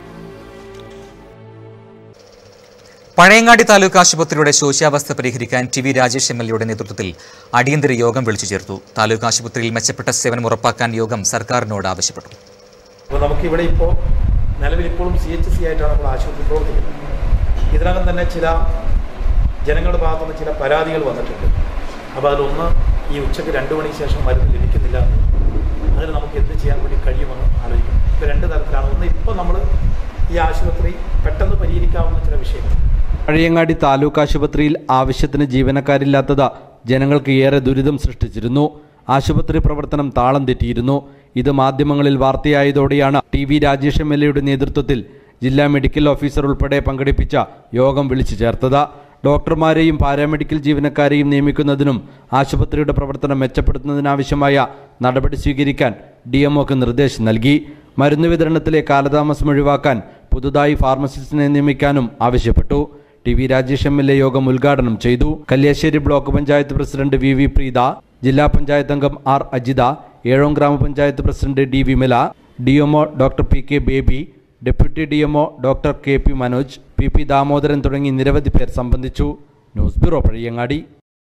പഴയങ്ങാടി താലൂക്ക് ആശുപത്രിയുടെ ശോച്യാവസ്ഥ പരിഹരിക്കാൻ T V Rajesh M L എയുടെ നേതൃത്വത്തിൽ അടിയന്തര യോഗം വിളിച്ചു ചേർത്തു താലൂക്ക് ആശുപത്രിയിൽ മെച്ചപ്പെട്ട സേവനം ഉറപ്പാക്കാൻ യോഗം സർക്കാരിനോട് ആവശ്യപ്പെട്ടു അപ്പോൾ നമുക്കിവിടെ ഇപ്പോൾ നിലവിൽ ഇപ്പോഴും സി എച്ച് സി ആയിട്ടാണ് നമ്മൾ ആശുപത്രി പ്രവർത്തിക്കുന്നത് ഇതിനകം തന്നെ ചില ജനങ്ങളുടെ ഭാഗത്തുനിന്ന് ചില പരാതികൾ വന്നിട്ടുണ്ട് അപ്പോൾ അതിലൊന്ന് ഈ ഉച്ചയ്ക്ക് രണ്ട് മണിക്ക് ശേഷം മരുന്ന് ലഭിക്കുന്നില്ല അതിന് നമുക്ക് എന്ത് ചെയ്യാൻ വേണ്ടി കഴിയുമെന്ന് ആലോചിക്കണം ഇപ്പോൾ രണ്ട് തരത്തിലാണ് ഒന്ന് ഇപ്പോൾ നമ്മൾ ഈ ആശുപത്രി പെട്ടെന്ന് പരിഹരിക്കാവുന്ന ചില വിഷയങ്ങൾ പഴയങ്ങാടി താലൂക്ക് ആശുപത്രിയിൽ ആവശ്യത്തിന് ജീവനക്കാരില്ലാത്തത് ജനങ്ങൾക്ക് ഏറെ ദുരിതം സൃഷ്ടിച്ചിരുന്നു ആശുപത്രി പ്രവർത്തനം താളം തെറ്റിയിരുന്നു ഇത് മാധ്യമങ്ങളിൽ വാർത്തയായതോടെയാണ് T V Rajesh M L എയുടെ നേതൃത്വത്തിൽ ജില്ലാ മെഡിക്കൽ ഓഫീസർ ഉൾപ്പെടെ പങ്കെടുപ്പിച്ച യോഗം വിളിച്ചു ചേർത്തത് ഡോക്ടർമാരെയും പാരാമെഡിക്കൽ ജീവനക്കാരെയും നിയമിക്കുന്നതിനും ആശുപത്രിയുടെ പ്രവർത്തനം മെച്ചപ്പെടുത്തുന്നതിനാവശ്യമായ നടപടി സ്വീകരിക്കാൻ ഡി എംഒക്ക് നിർദ്ദേശം നൽകി മരുന്ന് വിതരണത്തിലെ കാലതാമസം ഒഴിവാക്കാൻ പുതുതായി ഫാർമസിസ്റ്റിനെ നിയമിക്കാനും ആവശ്യപ്പെട്ടു T V Rajesh M L A യോഗം ഉദ്ഘാടനം ചെയ്തു Kalliasseri block panchayat president V V Preetha ജില്ലാ പഞ്ചായത്ത് അംഗം ആർ അജിത ഏഴോം ഗ്രാമപഞ്ചായത്ത് president D Vimala D MO doctor P K Baby deputy D MO doctor K P Manoj P P Damodaran തുടങ്ങി നിരവധി പേർ സംബന്ധിച്ചു ന്യൂസ് ബ്യൂറോ പഴയങ്ങാടി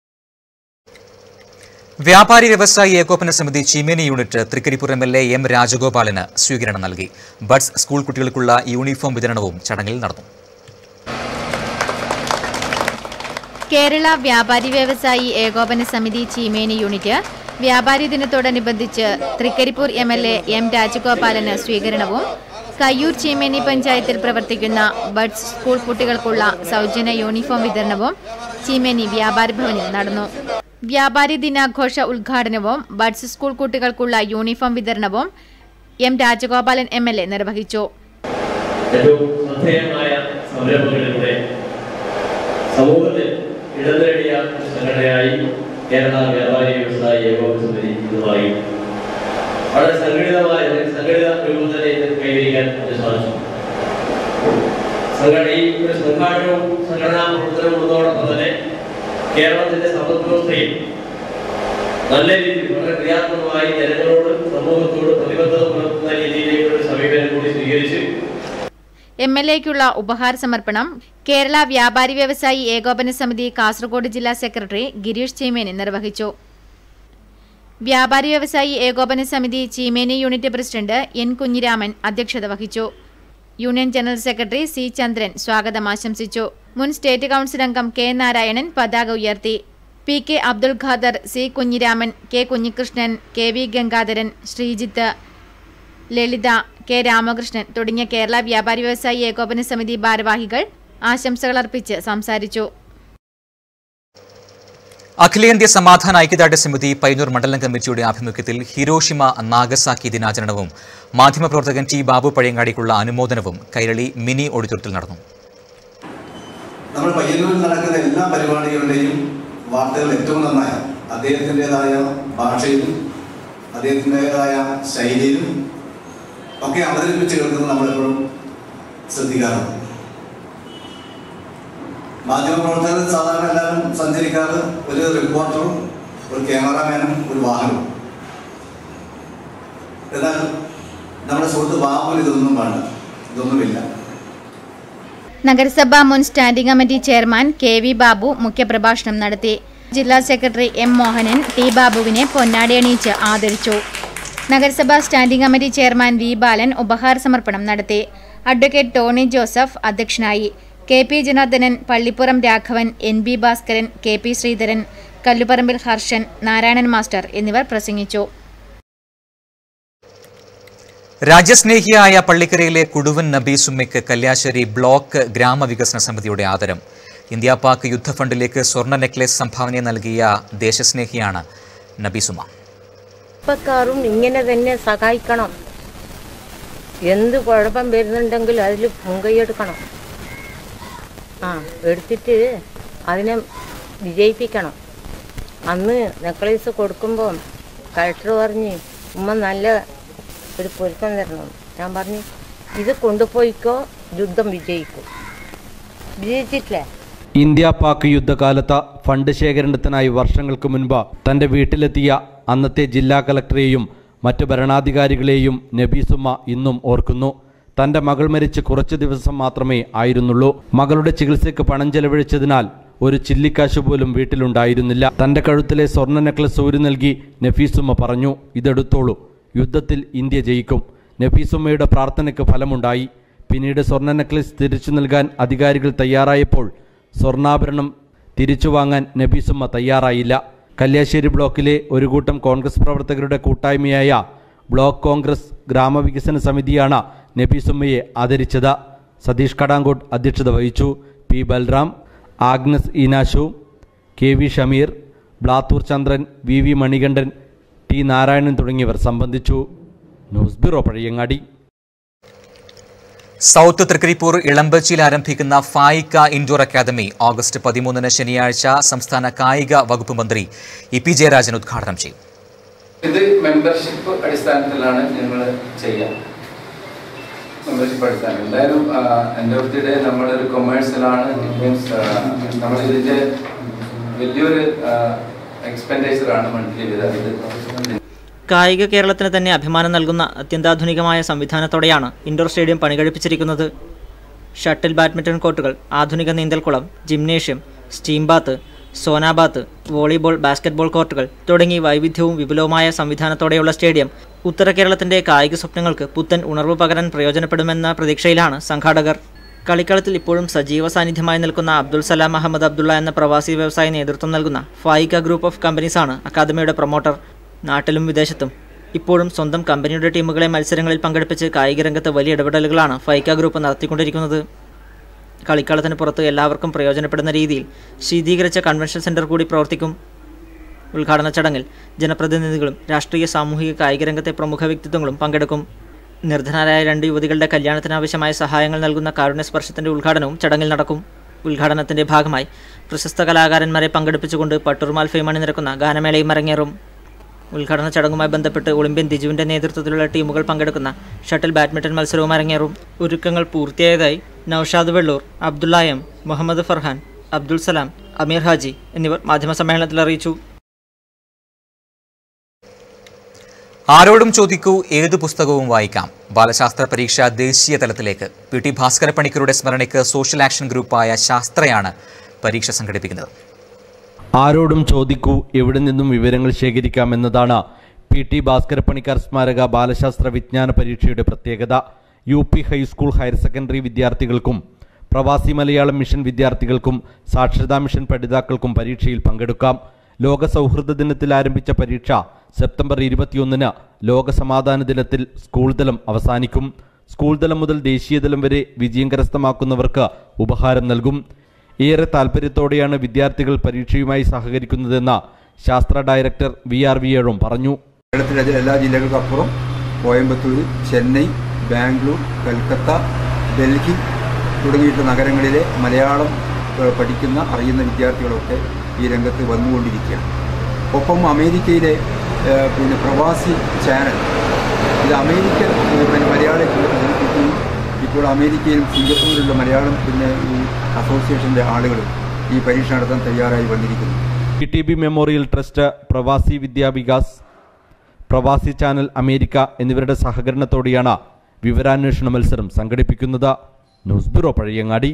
വ്യാപാരി വ്യവസായി ഏകോപന സമിതി Cheemeni unit Thrikaripur M L A M രാജഗോപാലിന് സ്വീകരണം നൽകി ബഡ്സ് സ്കൂൾ കുട്ടികൾക്കുള്ള യൂണിഫോം വിതരണവും ചടങ്ങിൽ നടന്നു കേരള വ്യാപാരി വ്യവസായി ഏകോപന സമിതി ചീമേനി യൂണിറ്റ് വ്യാപാരി ദിനത്തോടനുബന്ധിച്ച് Thrikaripur M L A M രാജഗോപാലന് സ്വീകരണവും കയ്യൂർ ചീമേനി പഞ്ചായത്തിൽ പ്രവർത്തിക്കുന്ന ബഡ്സ് സ്കൂൾ കുട്ടികൾക്കുള്ള സൗജന്യ യൂണിഫോം വിതരണവും ചീമേനി വ്യാപാരി ഭവനിൽ നടന്നു വ്യാപാരി ദിനാഘോഷ ഉദ്ഘാടനവും ബഡ്സ് സ്കൂൾ കുട്ടികൾക്കുള്ള യൂണിഫോം വിതരണവും M Rajagopalan M L A നിർവഹിച്ചു ഏറ്റവും ശ്രദ്ധേയമായ സംരംഭങ്ങളിലൂടെ സമൂഹത്തിൽ ഇടം നേടിയ ഒരു സംഘടനയായി കേരള വ്യാപാരി വ്യവസായി ഏകോപന സമിതി ഇതുമായി വളരെ സംഘടിതമായ അല്ലെങ്കിൽ സംഘടിത രൂപം തന്നെ ഇത് കൈവരിക്കാൻ അത് സാധിച്ചു സംഘടന ഈ ഒരു സംഘാടനവും സംഘടനാ പ്രവർത്തനവും ഉള്ളതോടൊപ്പം തന്നെ കേരളത്തിന്റെ സമ്പദ് വ്യവസ്ഥയിൽ നല്ല രീതിയിൽ വളരെ ക്രിയാത്മകമായി ജനങ്ങളോട് സമൂഹത്തോട് പ്രതിബദ്ധത പുലർത്തുന്ന രീതിയിലേക്കുള്ള ഒരു സമീപനം കൂടി സ്വീകരിച്ച് എം എൽ എക്കുള്ള ഉപഹാര സമർപ്പണം കേരള വ്യാപാരി വ്യവസായി ഏകോപന സമിതി കാസർഗോഡ് ജില്ലാ സെക്രട്ടറി ഗിരീഷ് ചീമേനി നിർവഹിച്ചു വ്യാപാരി വ്യവസായി ഏകോപന സമിതി Cheemeni unit president N Kunhiraman അധ്യക്ഷത വഹിച്ചു union general secretary C Chandran സ്വാഗതം ആശംസിച്ചു മുൻ സ്റ്റേറ്റ് കൌൺസിൽ അംഗം കെ നാരായണൻ പതാക ഉയർത്തി P K Abdul Khader C Kunhiraman K Kunhikrishnan K V Gangadharan Sreejith Lalitha K Ramakrishnan തുടങ്ങിയ കേരള വ്യാപാരി വ്യവസായി ഏകോപന സമിതി ഭാരവാഹികൾ ആശംസകൾ അർപ്പിച്ച് സംസാരിച്ചു അഖിലേന്ത്യാ സമാധാന ഐക്യദാർഢ്യ സമിതി പയ്യന്നൂർ മണ്ഡലം കമ്മിറ്റിയുടെ ആഭിമുഖ്യത്തിൽ ഹിരോഷിമ നാഗസാക്കി ദിനാചരണവും മാധ്യമപ്രവർത്തകൻ ടി ബാബു പഴയങ്ങാടിക്കുള്ള അനുമോദനവും കൈരളി മിനി ഓഡിറ്റോറിയത്തിൽ നടന്നു നമ്മൾ പയ്യന്നൂരിൽ നടക്കുന്ന എല്ലാ പരിപാടികളുടെയും വാർത്തകൾ ഏറ്റവും നന്നായി അദ്ദേഹത്തിൻ്റെതായ ഭാഷയിലും അദ്ദേഹത്തിൻ്റെതായ ശൈലിയിലും ഒക്കെ അവതരിപ്പിച്ച് കേൾക്കുന്നത് നമ്മളെപ്പോഴും ശ്രദ്ധിക്കാറുണ്ട് മാധ്യമപ്രവർത്തകർ സാധാരണ എല്ലാവരും സഞ്ചരിക്കാറ് ഒരു റിപ്പോർട്ടറും ഒരു ക്യാമറാമാനും ഒരു വാഹനവും എന്നാൽ നമ്മുടെ സുഹൃത്ത് ബാബുവിന് ഇതൊന്നും വേണ്ട ഇതൊന്നുമില്ല നഗരസഭാ മുൻ standing committee chairman K V Babu മുഖ്യപ്രഭാഷണം നടത്തി ജില്ലാ സെക്രട്ടറി എം മോഹനൻ ടി ബാബുവിനെ പൊന്നാടി അണിയിച്ച് ആദരിച്ചു നഗരസഭാ standing committee chairman V Balan ഉപഹാര സമർപ്പണം നടത്തി അഡ്വക്കേറ്റ് ടോണി ജോസഫ് അധ്യക്ഷനായി K P Janardhanan Pallipuram Raghavan N B Bhaskaran K P Sreedharan Kalluparambil Harshan Narayanan master എന്നിവർ പ്രസംഗിച്ചു രാജ്യസ്നേഹിയായ പള്ളിക്കരയിലെ കുടുവൻ നബീസുമ്മയ്ക്ക് കല്യാശ്ശേരി ബ്ലോക്ക് ഗ്രാമവികസന സമിതിയുടെ ആദരം ഇന്ത്യ പാക് യുദ്ധ ഫണ്ടിലേക്ക് സ്വർണ്ണ നെക്ലേസ് സംഭാവന നൽകിയ ദേശസ്നേഹിയാണ് നബീസുമ ചെറുപ്പക്കാരും ഇങ്ങനെ തന്നെ സഹായിക്കണം എന്ത് കുഴപ്പം വരുന്നുണ്ടെങ്കിൽ അതിൽ മുൻകൈയെടുക്കണം ആ എടുത്തിട്ട് അതിനെ വിജയിപ്പിക്കണം അന്ന് നെക്ലേസ് കൊടുക്കുമ്പോൾ കളക്ടർ പറഞ്ഞ് ഉമ്മ നല്ല ഒരു പൊരുത്തം തരണം ഞാൻ പറഞ്ഞു ഇത് കൊണ്ടുപോയിക്കോ യുദ്ധം വിജയിക്കും വിജയിച്ചിട്ടില്ലേ ഇന്ത്യ പാക് യുദ്ധകാലത്ത് ഫണ്ട് ശേഖരണത്തിനായി വർഷങ്ങൾക്ക് മുൻപ് തന്റെ വീട്ടിലെത്തിയ അന്നത്തെ ജില്ലാ കലക്ടറെയും മറ്റു ഭരണാധികാരികളെയും നബീസുമ്മ ഇന്നും ഓർക്കുന്നു തന്റെ മകൾ മരിച്ച് കുറച്ചു ദിവസം മാത്രമേ ആയിരുന്നുള്ളൂ മകളുടെ ചികിത്സയ്ക്ക് പണം ചെലവഴിച്ചതിനാൽ ഒരു ചില്ലിക്കാശ് പോലും വീട്ടിലുണ്ടായിരുന്നില്ല തന്റെ കഴുത്തിലെ സ്വർണ്ണ നെക്ലസ് ഊരി നൽകി നഫീസുമ്മ പറഞ്ഞു ഇതെടുത്തോളൂ യുദ്ധത്തിൽ ഇന്ത്യ ജയിക്കും നഫീസുമ്മയുടെ പ്രാർത്ഥനയ്ക്ക് ഫലമുണ്ടായി പിന്നീട് സ്വർണ്ണ നെക്ലസ് തിരിച്ചു നൽകാൻ അധികാരികൾ തയ്യാറായപ്പോൾ സ്വർണ്ണാഭരണം തിരിച്ചു വാങ്ങാൻ നബീസുമ്മ തയ്യാറായില്ല കല്യാശ്ശേരി ബ്ലോക്കിലെ ഒരു കൂട്ടം കോൺഗ്രസ് പ്രവർത്തകരുടെ കൂട്ടായ്മയായ ബ്ലോക്ക് കോൺഗ്രസ് ഗ്രാമവികസന സമിതിയാണ് നബീസുമ്മയെ ആദരിച്ചത് സതീഷ് കടാങ്കോട്ട് അധ്യക്ഷത വഹിച്ചു P Balram Agnes Enashu K V Shameer Blathur Chandran V V Manikandan T Narayanan തുടങ്ങിയവർ സംബന്ധിച്ചു news bureau Pazhayangadi south Thrikaripur ഇളമ്പച്ചിയിൽ ആരംഭിക്കുന്ന ഫായിക്ക ഇൻഡോർ അക്കാദമി ഓഗസ്റ്റ് പതിമൂന്നിന് ശനിയാഴ്ച സംസ്ഥാന കായിക വകുപ്പ് മന്ത്രി ഇ പി ജയരാജൻ ഉദ്ഘാടനം ചെയ്യും ഇത് മെമ്പർഷിപ്പ് അടിസ്ഥാനത്തിലാണ് ഞങ്ങൾ ചെയ്യുക മെമ്പർഷിപ്പ് അടിസ്ഥാനം എന്തായാലും എൻ്റെ ഒത്തിടെ നമ്മളൊരു കൊമേഴ്സിലാണ് മീൻസ് നമ്മൾ ഇതിൻ്റെ വലിയൊരു എക്സ്പെൻഡിച്ചറാണ് മന്ത്ലി ഇത് കായിക കേരളത്തിന് തന്നെ അഭിമാനം നൽകുന്ന അത്യന്താധുനികമായ സംവിധാനത്തോടെയാണ് ഇൻഡോർ സ്റ്റേഡിയം പണികഴിപ്പിച്ചിരിക്കുന്നത് ഷട്ടിൽ ബാഡ്മിൻ്റൺ കോർട്ടുകൾ ആധുനിക നീന്തൽക്കുളം gymnasium steam bath sauna bath volleyball basketball കോർട്ടുകൾ തുടങ്ങി വൈവിധ്യവും വിപുലവുമായ സംവിധാനത്തോടെയുള്ള സ്റ്റേഡിയം ഉത്തര കേരളത്തിന്റെ കായിക സ്വപ്നങ്ങൾക്ക് പുത്തൻ ഉണർവ് പകരാൻ പ്രയോജനപ്പെടുമെന്ന പ്രതീക്ഷയിലാണ് സംഘാടകർ കളിക്കളത്തിൽ ഇപ്പോഴും സജീവ സാന്നിധ്യമായി നിൽക്കുന്ന അബ്ദുൾ സലാം അഹമ്മദ് അബ്ദുള്ള എന്ന പ്രവാസി വ്യവസായ നേതൃത്വം നൽകുന്ന ഫായിക്ക ഗ്രൂപ്പ് ഓഫ് കമ്പനീസാണ് അക്കാദമിയുടെ പ്രൊമോട്ടർ നാട്ടിലും വിദേശത്തും ഇപ്പോഴും സ്വന്തം കമ്പനിയുടെ ടീമുകളെ മത്സരങ്ങളിൽ പങ്കെടുപ്പിച്ച് കായിക രംഗത്ത് വലിയ ഇടപെടലുകളാണ് ഫൈക്ക ഗ്രൂപ്പ് നടത്തിക്കൊണ്ടിരിക്കുന്നത് കളിക്കളത്തിന് പുറത്ത് എല്ലാവർക്കും പ്രയോജനപ്പെടുന്ന രീതിയിൽ ശീതീകരിച്ച കൺവെൻഷൻ സെന്റർ കൂടി പ്രവർത്തിക്കും ഉദ്ഘാടന ചടങ്ങിൽ ജനപ്രതിനിധികളും രാഷ്ട്രീയ സാമൂഹിക കായിക രംഗത്തെ പ്രമുഖ വ്യക്തിത്വങ്ങളും പങ്കെടുക്കും നിർധനരായ രണ്ട് യുവതികളുടെ കല്യാണത്തിനാവശ്യമായ സഹായങ്ങൾ നൽകുന്ന കാരുണ്യ സ്പർശത്തിന്റെ ഉദ്ഘാടനവും ചടങ്ങിൽ നടക്കും ഉദ്ഘാടനത്തിന്റെ ഭാഗമായി പ്രശസ്ത കലാകാരന്മാരെ പങ്കെടുപ്പിച്ചുകൊണ്ട് പട്ടുറുമാൽ ഫെയ്മണി നിരക്കുന്ന ഗാനമേളയും അരങ്ങേറും ഉദ്ഘാടന ചടങ്ങുമായി ബന്ധപ്പെട്ട് ഒളിമ്പ്യൻ ദിജുവിന്റെ നേതൃത്വത്തിലുള്ള ടീമുകൾ പങ്കെടുക്കുന്ന ഷട്ടിൽ ബാഡ്മിന്റൺ മത്സരവും അരങ്ങേറും ഒരുക്കങ്ങൾ പൂർത്തിയായതായി നൌഷാദ് വെള്ളൂർ അബ്ദുള്ള എം മുഹമ്മദ് ഫർഹാൻ അബ്ദുൾ സലാം അമീർ ഹാജി എന്നിവർ മാധ്യമസമ്മേളനത്തിൽ അറിയിച്ചു ആരോടും ചോദിക്കൂ ഏത് പുസ്തകവും വായിക്കാം ബാലശാസ്ത്ര പരീക്ഷ ദേശീയ തലത്തിലേക്ക് പി ടി ഭാസ്കര പണിക്കരുടെ സ്മരണയ്ക്ക് സോഷ്യൽ ആക്ഷൻ ഗ്രൂപ്പായ ശാസ്ത്രയാണ് പരീക്ഷ സംഘടിപ്പിക്കുന്നത് ആരോടും ചോദിക്കൂ എവിടെ നിന്നും വിവരങ്ങൾ ശേഖരിക്കാമെന്നതാണ് പി ടി ഭാസ്കര പണിക്കർ സ്മാരക ബാലശാസ്ത്ര വിജ്ഞാന പരീക്ഷയുടെ പ്രത്യേകത U P high school higher secondary വിദ്യാർത്ഥികൾക്കും പ്രവാസി മലയാളം മിഷൻ വിദ്യാർത്ഥികൾക്കും സാക്ഷരതാ മിഷൻ പഠിതാക്കൾക്കും പരീക്ഷയിൽ പങ്കെടുക്കാം ലോക സൗഹൃദ ദിനത്തിൽ ആരംഭിച്ച പരീക്ഷ സെപ്റ്റംബർ ഇരുപത്തിയൊന്നിന് ലോക സമാധാന ദിനത്തിൽ സ്കൂൾ തലം അവസാനിക്കും സ്കൂൾ തലം മുതൽ ദേശീയതലം വരെ വിജയം കരസ്ഥമാക്കുന്നവർക്ക് ഉപഹാരം നൽകും ഏറെ താൽപ്പര്യത്തോടെയാണ് വിദ്യാർത്ഥികൾ പരീക്ഷയുമായി സഹകരിക്കുന്നതെന്ന് ശാസ്ത്ര ഡയറക്ടർ വി ആർ വി ഏഴും പറഞ്ഞു കേരളത്തിലെ എല്ലാ ജില്ലകൾക്കും അപ്പുറം കോയമ്പത്തൂർ ചെന്നൈ ബാംഗ്ലൂർ കൽക്കത്ത ഡൽഹി തുടങ്ങിയിട്ട് നഗരങ്ങളിലെ മലയാളം ഏഹ്, പഠിക്കുന്ന അറിയുന്ന വിദ്യാർത്ഥികളൊക്കെ ഈ രംഗത്ത് വന്നുകൊണ്ടിരിക്കുകയാണ് ഒപ്പം അമേരിക്കയിലെ ഏഹ്, പിന്നെ പ്രവാസി ചാനൽ ഇത് അമേരിക്കൻ ഏഹ്, പിന്നെ മലയാളികൾ അവതരിപ്പിക്കുകയും ഇപ്പോൾ അമേരിക്കയിലും സിംഗപ്പൂരിലുള്ള മലയാളം പിന്നെ ഈ അസോസിയേഷൻ്റെ ആളുകളും ഈ പരീക്ഷ നടത്താൻ തയ്യാറായി വന്നിരിക്കുന്നു T T B memorial trust പ്രവാസി വിദ്യാവികാസ് പ്രവാസി ചാനൽ അമേരിക്ക എന്നിവരുടെ സഹകരണത്തോടെയാണ് വിവരാന്വേഷണ മത്സരം സംഘടിപ്പിക്കുന്നത് ന്യൂസ് ബ്യൂറോ പഴയങ്ങാടി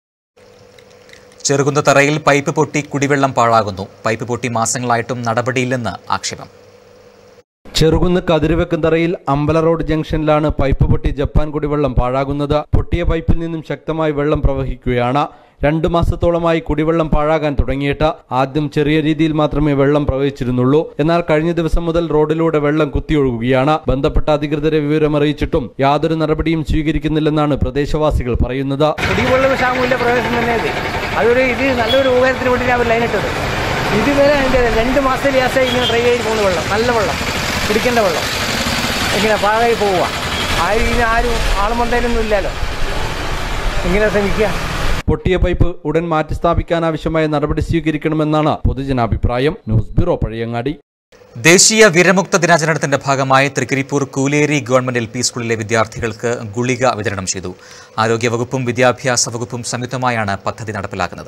ചെറുകുന്നത്തറയിൽ പൈപ്പ് പൊട്ടി കുടിവെള്ളം പാഴാകുന്നു പൈപ്പ് പൊട്ടി മാസങ്ങളായിട്ടും നടപടിയില്ലെന്ന് ആക്ഷേപം ചെറുകുന്ന് കതിരുവെക്കുന്തറയിൽ അമ്പല റോഡ് ജംഗ്ഷനിലാണ് പൈപ്പ് പൊട്ടി ജപ്പാൻ കുടിവെള്ളം പാഴാകുന്നത് പൊട്ടിയ പൈപ്പിൽ നിന്നും ശക്തമായി വെള്ളം പ്രവഹിക്കുകയാണ് രണ്ടു മാസത്തോളമായി കുടിവെള്ളം പാഴാകാൻ തുടങ്ങിയിട്ട് ആദ്യം ചെറിയ രീതിയിൽ മാത്രമേ വെള്ളം പ്രവഹിച്ചിരുന്നുള്ളൂ എന്നാൽ കഴിഞ്ഞ ദിവസം മുതൽ റോഡിലൂടെ വെള്ളം കുത്തിയൊഴുകുകയാണ് ബന്ധപ്പെട്ട അധികൃതരെ വിവരമറിയിച്ചിട്ടും യാതൊരു നടപടിയും സ്വീകരിക്കുന്നില്ലെന്നാണ് പ്രദേശവാസികൾ പറയുന്നത് കുടിവെള്ള ക്ഷാമമില്ല പ്രവേശനം തന്നെ ഇത് അതൊരു ഇത് നല്ലൊരു ഉപകാരത്തിന് വേണ്ടിയിട്ടാണ് അവർ ലൈനിട്ടത് ഇതുവരെ അതിൻ്റെ രണ്ട് മാസത്തിൽ ഗ്യാസ് ഇങ്ങനെ ഡ്രൈ ആയി പോകുന്ന വെള്ളം നല്ല വെള്ളം കുടിക്കേണ്ട വെള്ളം ഇങ്ങനെ പാകായി പോവുക ആരും ഇതിന് ആരും ആളുമന്തയിലൊന്നും ഇല്ലല്ലോ ഇങ്ങനെ ശ്രമിക്കുക പൊട്ടിയ പൈപ്പ് ഉടൻ മാറ്റി സ്ഥാപിക്കാനാവശ്യമായ നടപടി സ്വീകരിക്കണമെന്നാണ് പൊതുജനാഭിപ്രായം ന്യൂസ് ബ്യൂറോ പഴയങ്ങാടി ദേശീയ വിരമുക്ത ദിനാചരണത്തിന്റെ ഭാഗമായി Thrikaripur Kooleri government L P സ്കൂളിലെ വിദ്യാർത്ഥികൾക്ക് ഗുളിക വിതരണം ചെയ്തു ആരോഗ്യവകുപ്പും വിദ്യാഭ്യാസ വകുപ്പും സംയുക്തമായാണ് പദ്ധതി നടപ്പിലാക്കുന്നത്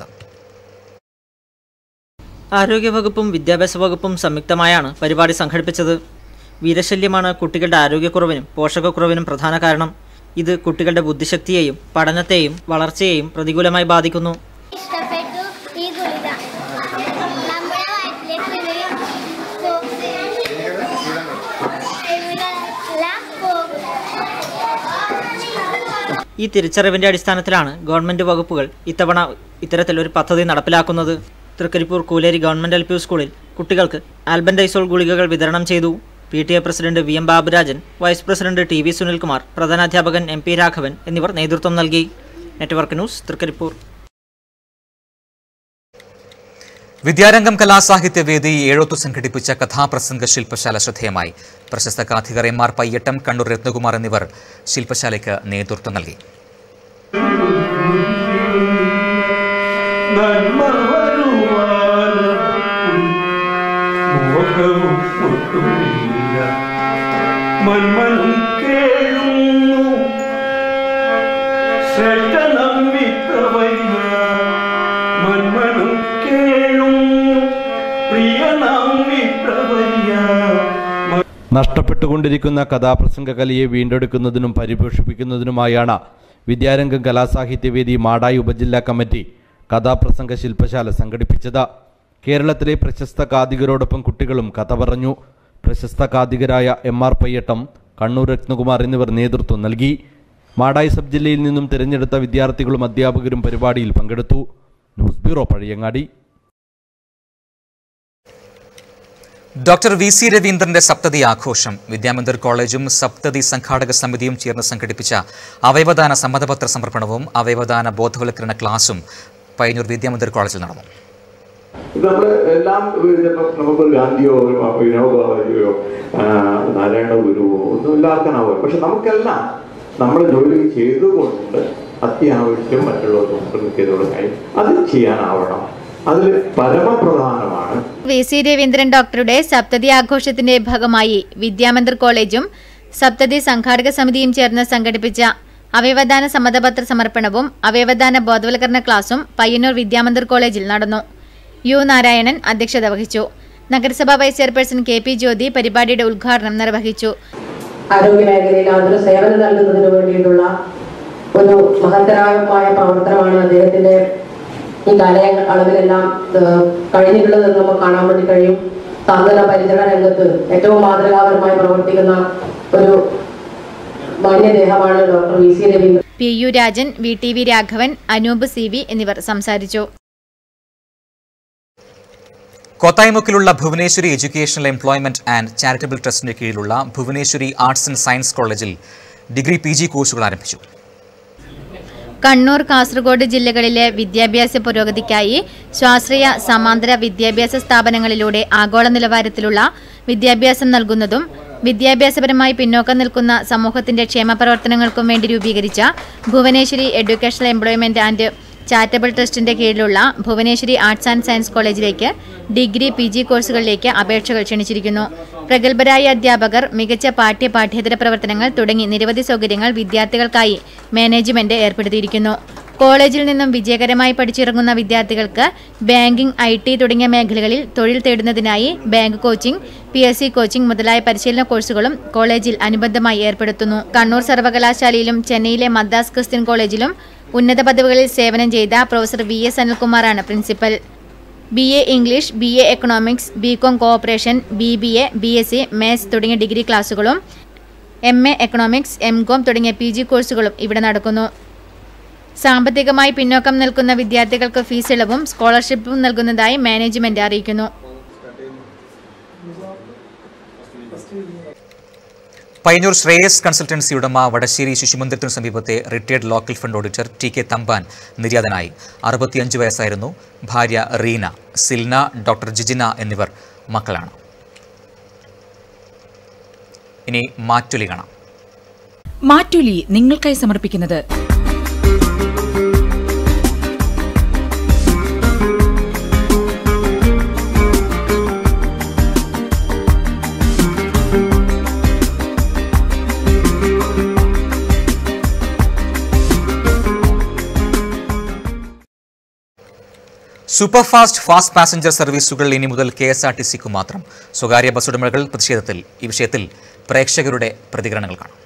ആരോഗ്യവകുപ്പും വിദ്യാഭ്യാസ വകുപ്പും സംയുക്തമായാണ് പരിപാടി സംഘടിപ്പിച്ചത് വീരശല്യമാണ് കുട്ടികളുടെ ആരോഗ്യക്കുറവിനും പോഷകക്കുറവിനും പ്രധാന കാരണം ഇത് കുട്ടികളുടെ ബുദ്ധിശക്തിയെയും പഠനത്തെയും വളർച്ചയെയും പ്രതികൂലമായി ബാധിക്കുന്നു ഇഷ്ടപ്പെട്ടു ഈ ഗുളിക നമ്മുടെ വയറ്റിലേക്ക് വരികയും എല്ലാം പോകും ഈ തിരിച്ചറിവിന്റെ അടിസ്ഥാനത്തിലാണ് ഗവൺമെന്റ് വകുപ്പുകൾ ഇത്തവണ ഇത്തരത്തിലൊരു പദ്ധതി നടപ്പിലാക്കുന്നത് Thrikaripur Kooleri government L P സ്കൂളിൽ കുട്ടികൾക്ക് ആൽബൻഡൈസോൾ ഗുളികകൾ വിതരണം ചെയ്തു P T A president V M Baburajan vice president T V Sunilkumar പ്രധാനാധ്യാപകൻ എം പി രാഘവൻ എന്നിവർ നേതൃത്വം നൽകി നെറ്റ്വർക്ക് ന്യൂസ് തൃക്കരിപ്പൂർ വിദ്യാരംഗം കലാസാഹിത്യവേദി ഏഴോത്തു സംഘടിപ്പിച്ച കഥാപ്രസംഗ ശില്പശാല ശ്രദ്ധേയമായി പ്രശസ്ത കാഥികർ എം ആർ പയ്യട്ടം കണ്ണൂർ രത്നകുമാർ എന്നിവർ ശില്പശാലയ്ക്ക് നേതൃത്വം നൽകി നന്മ മോഹവും ഒട്ടുമില്ല മന്മനും കേഴുന്നു ശ്രദ്ധ നമ്മിത്തവയ്യ മന്മനും കേഴുന്നു പ്രിയ നമ്മിത്തവയ്യ നഷ്ടപ്പെട്ടുകൊണ്ടിരിക്കുന്ന കഥാപ്രസംഗ കലയെ വീണ്ടെടുക്കുന്നതിനും പരിപോഷിപ്പിക്കുന്നതിനുമായാണ് വിദ്യാരംഗം കലാസാഹിത്യവേദി മാടായി ഉപജില്ലാ കമ്മിറ്റി കഥാപ്രസംഗ ശില്പശാല സംഘടിപ്പിച്ചത് കേരളത്തിലെ പ്രശസ്ത കാതികരോടൊപ്പം കുട്ടികളും കഥ പറഞ്ഞു പ്രശസ്ത കാതികരായ എം ആർ പയ്യട്ടം കണ്ണൂർ രത്നകുമാർ എന്നിവർ നേതൃത്വം നൽകി മാടായി സബ് ജില്ലയിൽ നിന്നും തിരഞ്ഞെടുത്ത വിദ്യാർത്ഥികളും അധ്യാപകരും പരിപാടിയിൽ പങ്കെടുത്തു news bureau Pazhayangadi doctor V C രവീന്ദ്രന്റെ സപ്തതി ആഘോഷം വിദ്യാമന്ദിർ കോളേജും സപ്തതി സംഘാടക സമിതിയും ചേർന്ന് സംഘടിപ്പിച്ച അവയവദാന സമ്മതപത്ര സമർപ്പണവും അവയവദാന ബോധവൽക്കരണ ക്ലാസും പയ്യന്നൂർ വിദ്യാമന്ദിർ കോളേജിൽ നടന്നു നമ്മൾ എല്ലാം ചിലപ്പോൾ നമുക്ക് ഗാന്ധിയോ ഒരു വിനോബാവയോ നാരായണ ഗുരുവോ ഒന്നും ഇല്ലാത്തനാവും പക്ഷെ നമുക്കെല്ലാം നമ്മൾ ജോലി ചെയ്തുകൊണ്ട് അത്യാവശ്യം മറ്റുള്ളവർക്ക് മുമ്പിൽ ചെയ്തുള്ള കാര്യം അത് ചെയ്യാനാവണം അതിൽ പരമപ്രധാനമാണ് വി സി രവീന്ദ്രൻ ഡോക്ടറുടെ സപ്തതി ആഘോഷത്തിന്റെ ഭാഗമായി വിദ്യാമന്ദിർ കോളേജും സപ്തതി സംഘാടക സമിതിയും ചേർന്ന് സംഘടിപ്പിച്ച അവയവദാന സമ്മതപത്ര സമർപ്പണവും അവയവദാന ബോധവൽക്കരണ ക്ലാസും പയ്യന്നൂർ വിദ്യാമന്ദിർ കോളേജിൽ നടന്നു യു നാരായണൻ അധ്യക്ഷത വഹിച്ചു നഗരസഭാ vice chairperson K P Jyothi പരിപാടിയുടെ ഉദ്ഘാടനം നിർവഹിച്ചു ആരോഗ്യ മേഖലയിൽ ആതുര സേവനം നൽകുന്നതിന് വേണ്ടിയിട്ടുള്ള ഒരു മഹത്തരമായ പ്രവർത്തനമാണ് അദ്ദേഹത്തിന്റെ ഈ കാലയ അളവിലെല്ലാം ഏഹ്, കഴിഞ്ഞിട്ടുള്ളതെന്ന് നമുക്ക് കാണാൻ വേണ്ടി കഴിയും സാന്ത്വന പരിചരണ രംഗത്ത് ഏറ്റവും മാതൃകാപരമായി പ്രവർത്തിക്കുന്ന ഒരു മാന്യദേഹമാണ് doctor V C Raveendran P U Rajan V T V Raghavan Anoop C V എന്നിവർ സംസാരിച്ചു കോത്തായ്മുക്കിലുള്ള Bhuvaneswari educational employment and charitable ട്രസ്റ്റിന് കീഴിലുള്ള ഭുവനേശ്വരി ആർട്സ് ആൻഡ് സയൻസ് കോളേജിൽ ഡിഗ്രി പി ജി കോഴ്സുകൾ ആരംഭിച്ചു കണ്ണൂർ കാസർഗോഡ് ജില്ലകളിലെ വിദ്യാഭ്യാസ പുരോഗതിക്കായി സ്വാശ്രയ സമാന്തര വിദ്യാഭ്യാസ സ്ഥാപനങ്ങളിലൂടെ ആഗോള നിലവാരത്തിലുള്ള വിദ്യാഭ്യാസം നൽകുന്നതും വിദ്യാഭ്യാസപരമായി പിന്നോക്കം നിൽക്കുന്ന സമൂഹത്തിന്റെ ക്ഷേമ പ്രവർത്തനങ്ങൾക്കും വേണ്ടി രൂപീകരിച്ച Bhuvaneswari educational employment and charitable ട്രസ്റ്റിന്റെ കീഴിലുള്ള ഭുവനേശ്വരി ആർട്സ് ആൻഡ് സയൻസ് കോളേജിലേക്ക് ഡിഗ്രി പി ജി കോഴ്സുകളിലേക്ക് അപേക്ഷകൾ ക്ഷണിച്ചിരിക്കുന്നു പ്രഗത്ഭരായ അധ്യാപകർ മികച്ച പാഠ്യ പാഠ്യേതര പ്രവർത്തനങ്ങൾ തുടങ്ങി നിരവധി സൗകര്യങ്ങൾ വിദ്യാർത്ഥികൾക്കായി മാനേജ്മെന്റ് ഏർപ്പെടുത്തിയിരിക്കുന്നു കോളേജിൽ നിന്നും വിജയകരമായി പഠിച്ചിറങ്ങുന്ന വിദ്യാർത്ഥികൾക്ക് ബാങ്കിംഗ് ഐ ടി തുടങ്ങിയ മേഖലകളിൽ തൊഴിൽ തേടുന്നതിനായി bank coaching P S C coaching മുതലായ പരിശീലന കോഴ്സുകളും കോളേജിൽ അനുബന്ധമായി ഏർപ്പെടുത്തുന്നു കണ്ണൂർ സർവകലാശാലയിലും ചെന്നൈയിലെ മദ്രാസ് ക്രിസ്ത്യൻ കോളേജിലും ഉന്നത പദവികളിൽ സേവനം ചെയ്ത പ്രൊഫസർ വി എസ് അനിൽകുമാറാണ് principal B A English B A economics B com cooperation B B A B S C maths തുടങ്ങിയ ഡിഗ്രി ക്ലാസുകളും M A economics M com തുടങ്ങിയ പി ജി കോഴ്സുകളും ഇവിടെ നടക്കുന്നു സാമ്പത്തികമായി പിന്നോക്കം നിൽക്കുന്ന വിദ്യാർത്ഥികൾക്ക് ഫീസ് ഇളവും സ്കോളർഷിപ്പും നൽകുന്നതായി മാനേജ്മെന്റ് അറിയിക്കുന്നു പയ്യന്നൂർ ശ്രേയസ് കൺസൾട്ടൻസി ഉടമ വടശ്ശേരി ശിശുമന്ദിരത്തിനു സമീപത്തെ retired local fund auditor T K Thampan നിര്യാതനായി അറുപത്തിയഞ്ച് വയസ്സായിരുന്നു ഭാര്യ റീന സിൽന ഡോക്ടർ ജിജിന എന്നിവർ മക്കളാണ് ഇനി മാറ്റൊലി കാണാം മാറ്റൊലി നിങ്ങൾക്കായി സമർപ്പിക്കുന്നത് സൂപ്പർഫാസ്റ്റ് ഫാസ്റ്റ് പാസഞ്ചർ സർവീസുകൾ ഇനി മുതൽ കെ എസ് ആർ ടി സിക്കു മാത്രം സ്വകാര്യ ബസ് ഉടമകൾ പ്രതിഷേധത്തിൽ ഈ വിഷയത്തിൽ പ്രേക്ഷകരുടെ പ്രതികരണങ്ങൾ കാണാം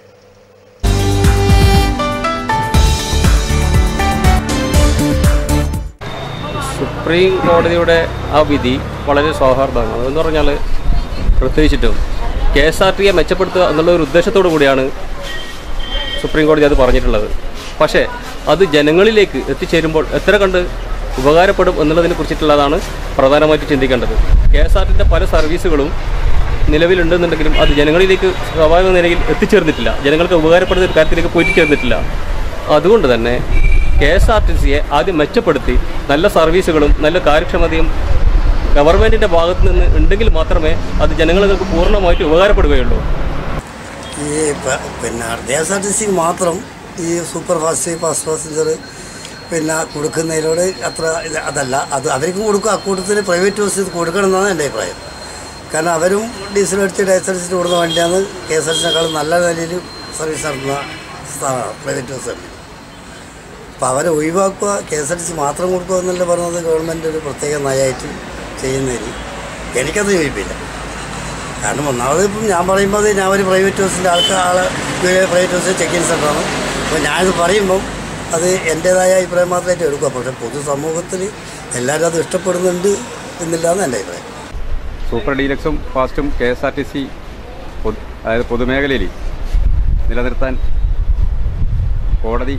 സുപ്രീം കോടതിയുടെ ആ വിധി വളരെ സൗഹാർദ്ദമാണ് അതെന്ന് പറഞ്ഞാൽ പ്രത്യേകിച്ചിട്ടും കെ എസ് ആർ ടിയെ മെച്ചപ്പെടുത്തുക എന്നുള്ള ഒരു ഉദ്ദേശത്തോടു കൂടിയാണ് സുപ്രീം കോടതി അത് പറഞ്ഞിട്ടുള്ളത് പക്ഷേ അത് ജനങ്ങളിലേക്ക് എത്തിച്ചേരുമ്പോൾ എത്ര കണ്ട് ഉപകാരപ്പെടും എന്നുള്ളതിനെ കുറിച്ചിട്ടുള്ളതാണ് പ്രധാനമായിട്ട് ചിന്തിക്കേണ്ടത് കെ എസ് ആർ ടിൻ്റെ പല സർവീസുകളും നിലവിലുണ്ടെന്നുണ്ടെങ്കിലും അത് ജനങ്ങളിലേക്ക് സ്വാഭാവിക നിലയിൽ എത്തിച്ചേർന്നിട്ടില്ല ജനങ്ങൾക്ക് ഉപകാരപ്പെടുന്ന ഒരു കാര്യത്തിലേക്ക് പോയിട്ട് ചേർന്നിട്ടില്ല അതുകൊണ്ട് തന്നെ കെ എസ് ആർ ടി സിയെ ആദ്യം മെച്ചപ്പെടുത്തി നല്ല സർവീസുകളും നല്ല കാര്യക്ഷമതയും ഗവൺമെൻറ്റിൻ്റെ ഭാഗത്ത് നിന്ന് ഉണ്ടെങ്കിൽ മാത്രമേ അത് ജനങ്ങൾക്ക് പൂർണ്ണമായിട്ട് ഉപകാരപ്പെടുകയുള്ളൂ ഈ പ- പിന്നെ K S R T C മാത്രം ഈ സൂപ്പർ ഫാസ്റ്റ് ഫാസ്റ്റ് പാസഞ്ചർ പിന്നെ കൊടുക്കുന്നതിനോട് അത്ര ഇത് അതല്ല അത് അവർക്കും കൊടുക്കും അക്കൂട്ടത്തിൽ പ്രൈവറ്റ് ബസ് ഇത് കൊടുക്കണം എന്നാണ് എൻ്റെ അഭിപ്രായം കാരണം അവരും ഡീസൽ അടിച്ച് K S R T C കൊടുക്കുന്ന വണ്ടിയാണ് കെ എസ് ആർ ടി സിനേക്കാളും നല്ല നിലയിൽ സർവീസ് നടത്തുന്ന സ്ഥാപനമാണ് പ്രൈവറ്റ് ബസ് തന്നെ അപ്പോൾ അവരെ ഒഴിവാക്കുക K S R T C മാത്രം കൊടുക്കുക എന്നല്ല പറഞ്ഞത് ഗവൺമെൻറ് ഒരു പ്രത്യേക നയമായിട്ട് ചെയ്യുന്നതിന് എനിക്കത് യോജിപ്പില്ല കാരണം ഒന്നാമത് ഇപ്പം ഞാൻ പറയുമ്പോൾ അത് ഞാൻ ഒരു പ്രൈവറ്റ് ബസ്സിൻ്റെ ആൾക്ക് ആളെ പ്രൈവറ്റ് ബസ് ചെക്കിങ് സെൻ്ററാണ് അപ്പോൾ ഞാനിത് പറയുമ്പം അത് എൻ്റേതായ അഭിപ്രായം മാത്രമായിട്ട് എടുക്കുക പക്ഷേ പൊതുസമൂഹത്തിൽ എല്ലാവരും അത് ഇഷ്ടപ്പെടുന്നുണ്ട് എന്നില്ല എന്ന് എൻ്റെ അഭിപ്രായം സൂപ്പർ ഡീലക്സും ഫാസ്റ്റും K S R T C അതായത് പൊതുമേഖലയിൽ നിലനിർത്താൻ കോടതി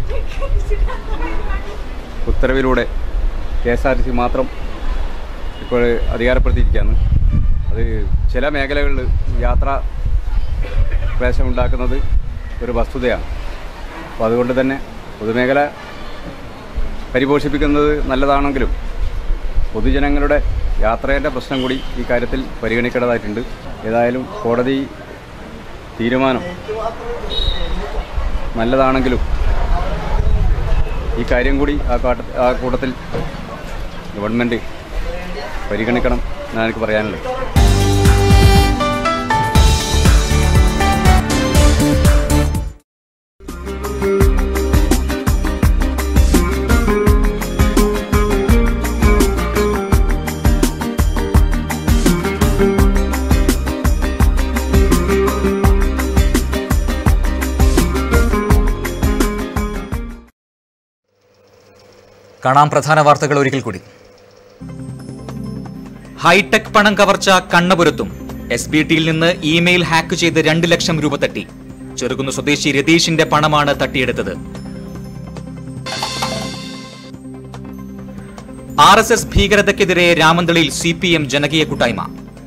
ഉത്തരവിലൂടെ K S R T C മാത്രം ഇപ്പോൾ അധികാരപ്പെടുത്തിയിരിക്കുകയാണ് അത് ചില മേഖലകളിൽ യാത്രാ ക്ലേശമുണ്ടാക്കുന്നത് ഒരു വസ്തുതയാണ് അപ്പോൾ അതുകൊണ്ട് തന്നെ പൊതുമേഖല പരിപോഷിപ്പിക്കുന്നത് നല്ലതാണെങ്കിലും പൊതുജനങ്ങളുടെ യാത്രയുടെ പ്രശ്നം കൂടി ഈ കാര്യത്തിൽ പരിഗണിക്കേണ്ടതായിട്ടുണ്ട് ഏതായാലും കോടതി തീരുമാനം നല്ലതാണെങ്കിലും ഈ കാര്യം കൂടി ആ കാട്ട ആ കൂട്ടത്തിൽ ഗവൺമെൻറ് പരിഗണിക്കണം എന്നാണ് എനിക്ക് പറയാനുള്ളത് കാണാം പ്രധാന വാർത്തകൾ ഒരിക്കൽ കൂടി ഹൈടെക് പണം കവർച്ച കണ്ണപുരത്തും എസ് ബി ടിയിൽ നിന്ന് ഇമെയിൽ ഹാക്ക് ചെയ്ത് രണ്ട് ലക്ഷം രൂപ തട്ടി ചെറുകുന്ന് സ്വദേശി രതീഷിന്റെ പണമാണ് തട്ടിയെടുത്തത് ആർ എസ് എസ് ഭീകരതയ്ക്കെതിരെ രാമന്തളിയിൽ സി പി എം ജനകീയ കൂട്ടായ്മ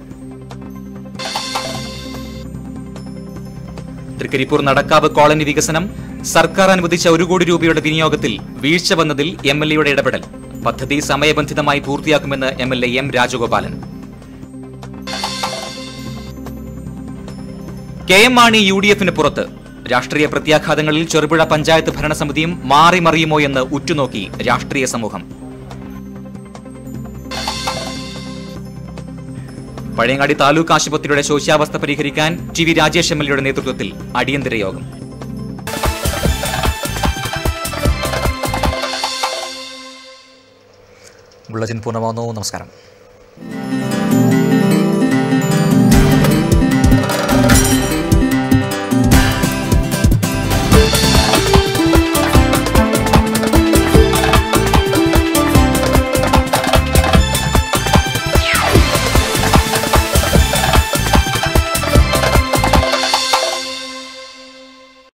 തൃക്കരിപ്പൂർ നടക്കാവ് കോളനി വികസനം സർക്കാർ അനുവദിച്ച ഒരു കോടി രൂപയുടെ വിനിയോഗത്തിൽ വീഴ്ച വന്നതിൽ എം എൽ എയുടെ ഇടപെടൽ പദ്ധതി സമയബന്ധിതമായി പൂർത്തിയാക്കുമെന്ന് M L A M Rajagopalan K M Mani U D എഫിന് പുറത്ത് രാഷ്ട്രീയ പ്രത്യാഘാതങ്ങളിൽ ചെറുപുഴ പഞ്ചായത്ത് ഭരണസമിതിയും മാറി മറിയുമോ എന്ന് ഉറ്റുനോക്കി രാഷ്ട്രീയ സമൂഹം പഴയങ്ങാടി താലൂക്ക് ആശുപത്രിയുടെ ശോച്യാവസ്ഥ പരിഹരിക്കാൻ T V Rajesh M L എയുടെ നേതൃത്വത്തിൽ അടിയന്തര യോഗം ബുള്ളറ്റിൻ പൂർണ്ണമാവുന്നു നമസ്കാരം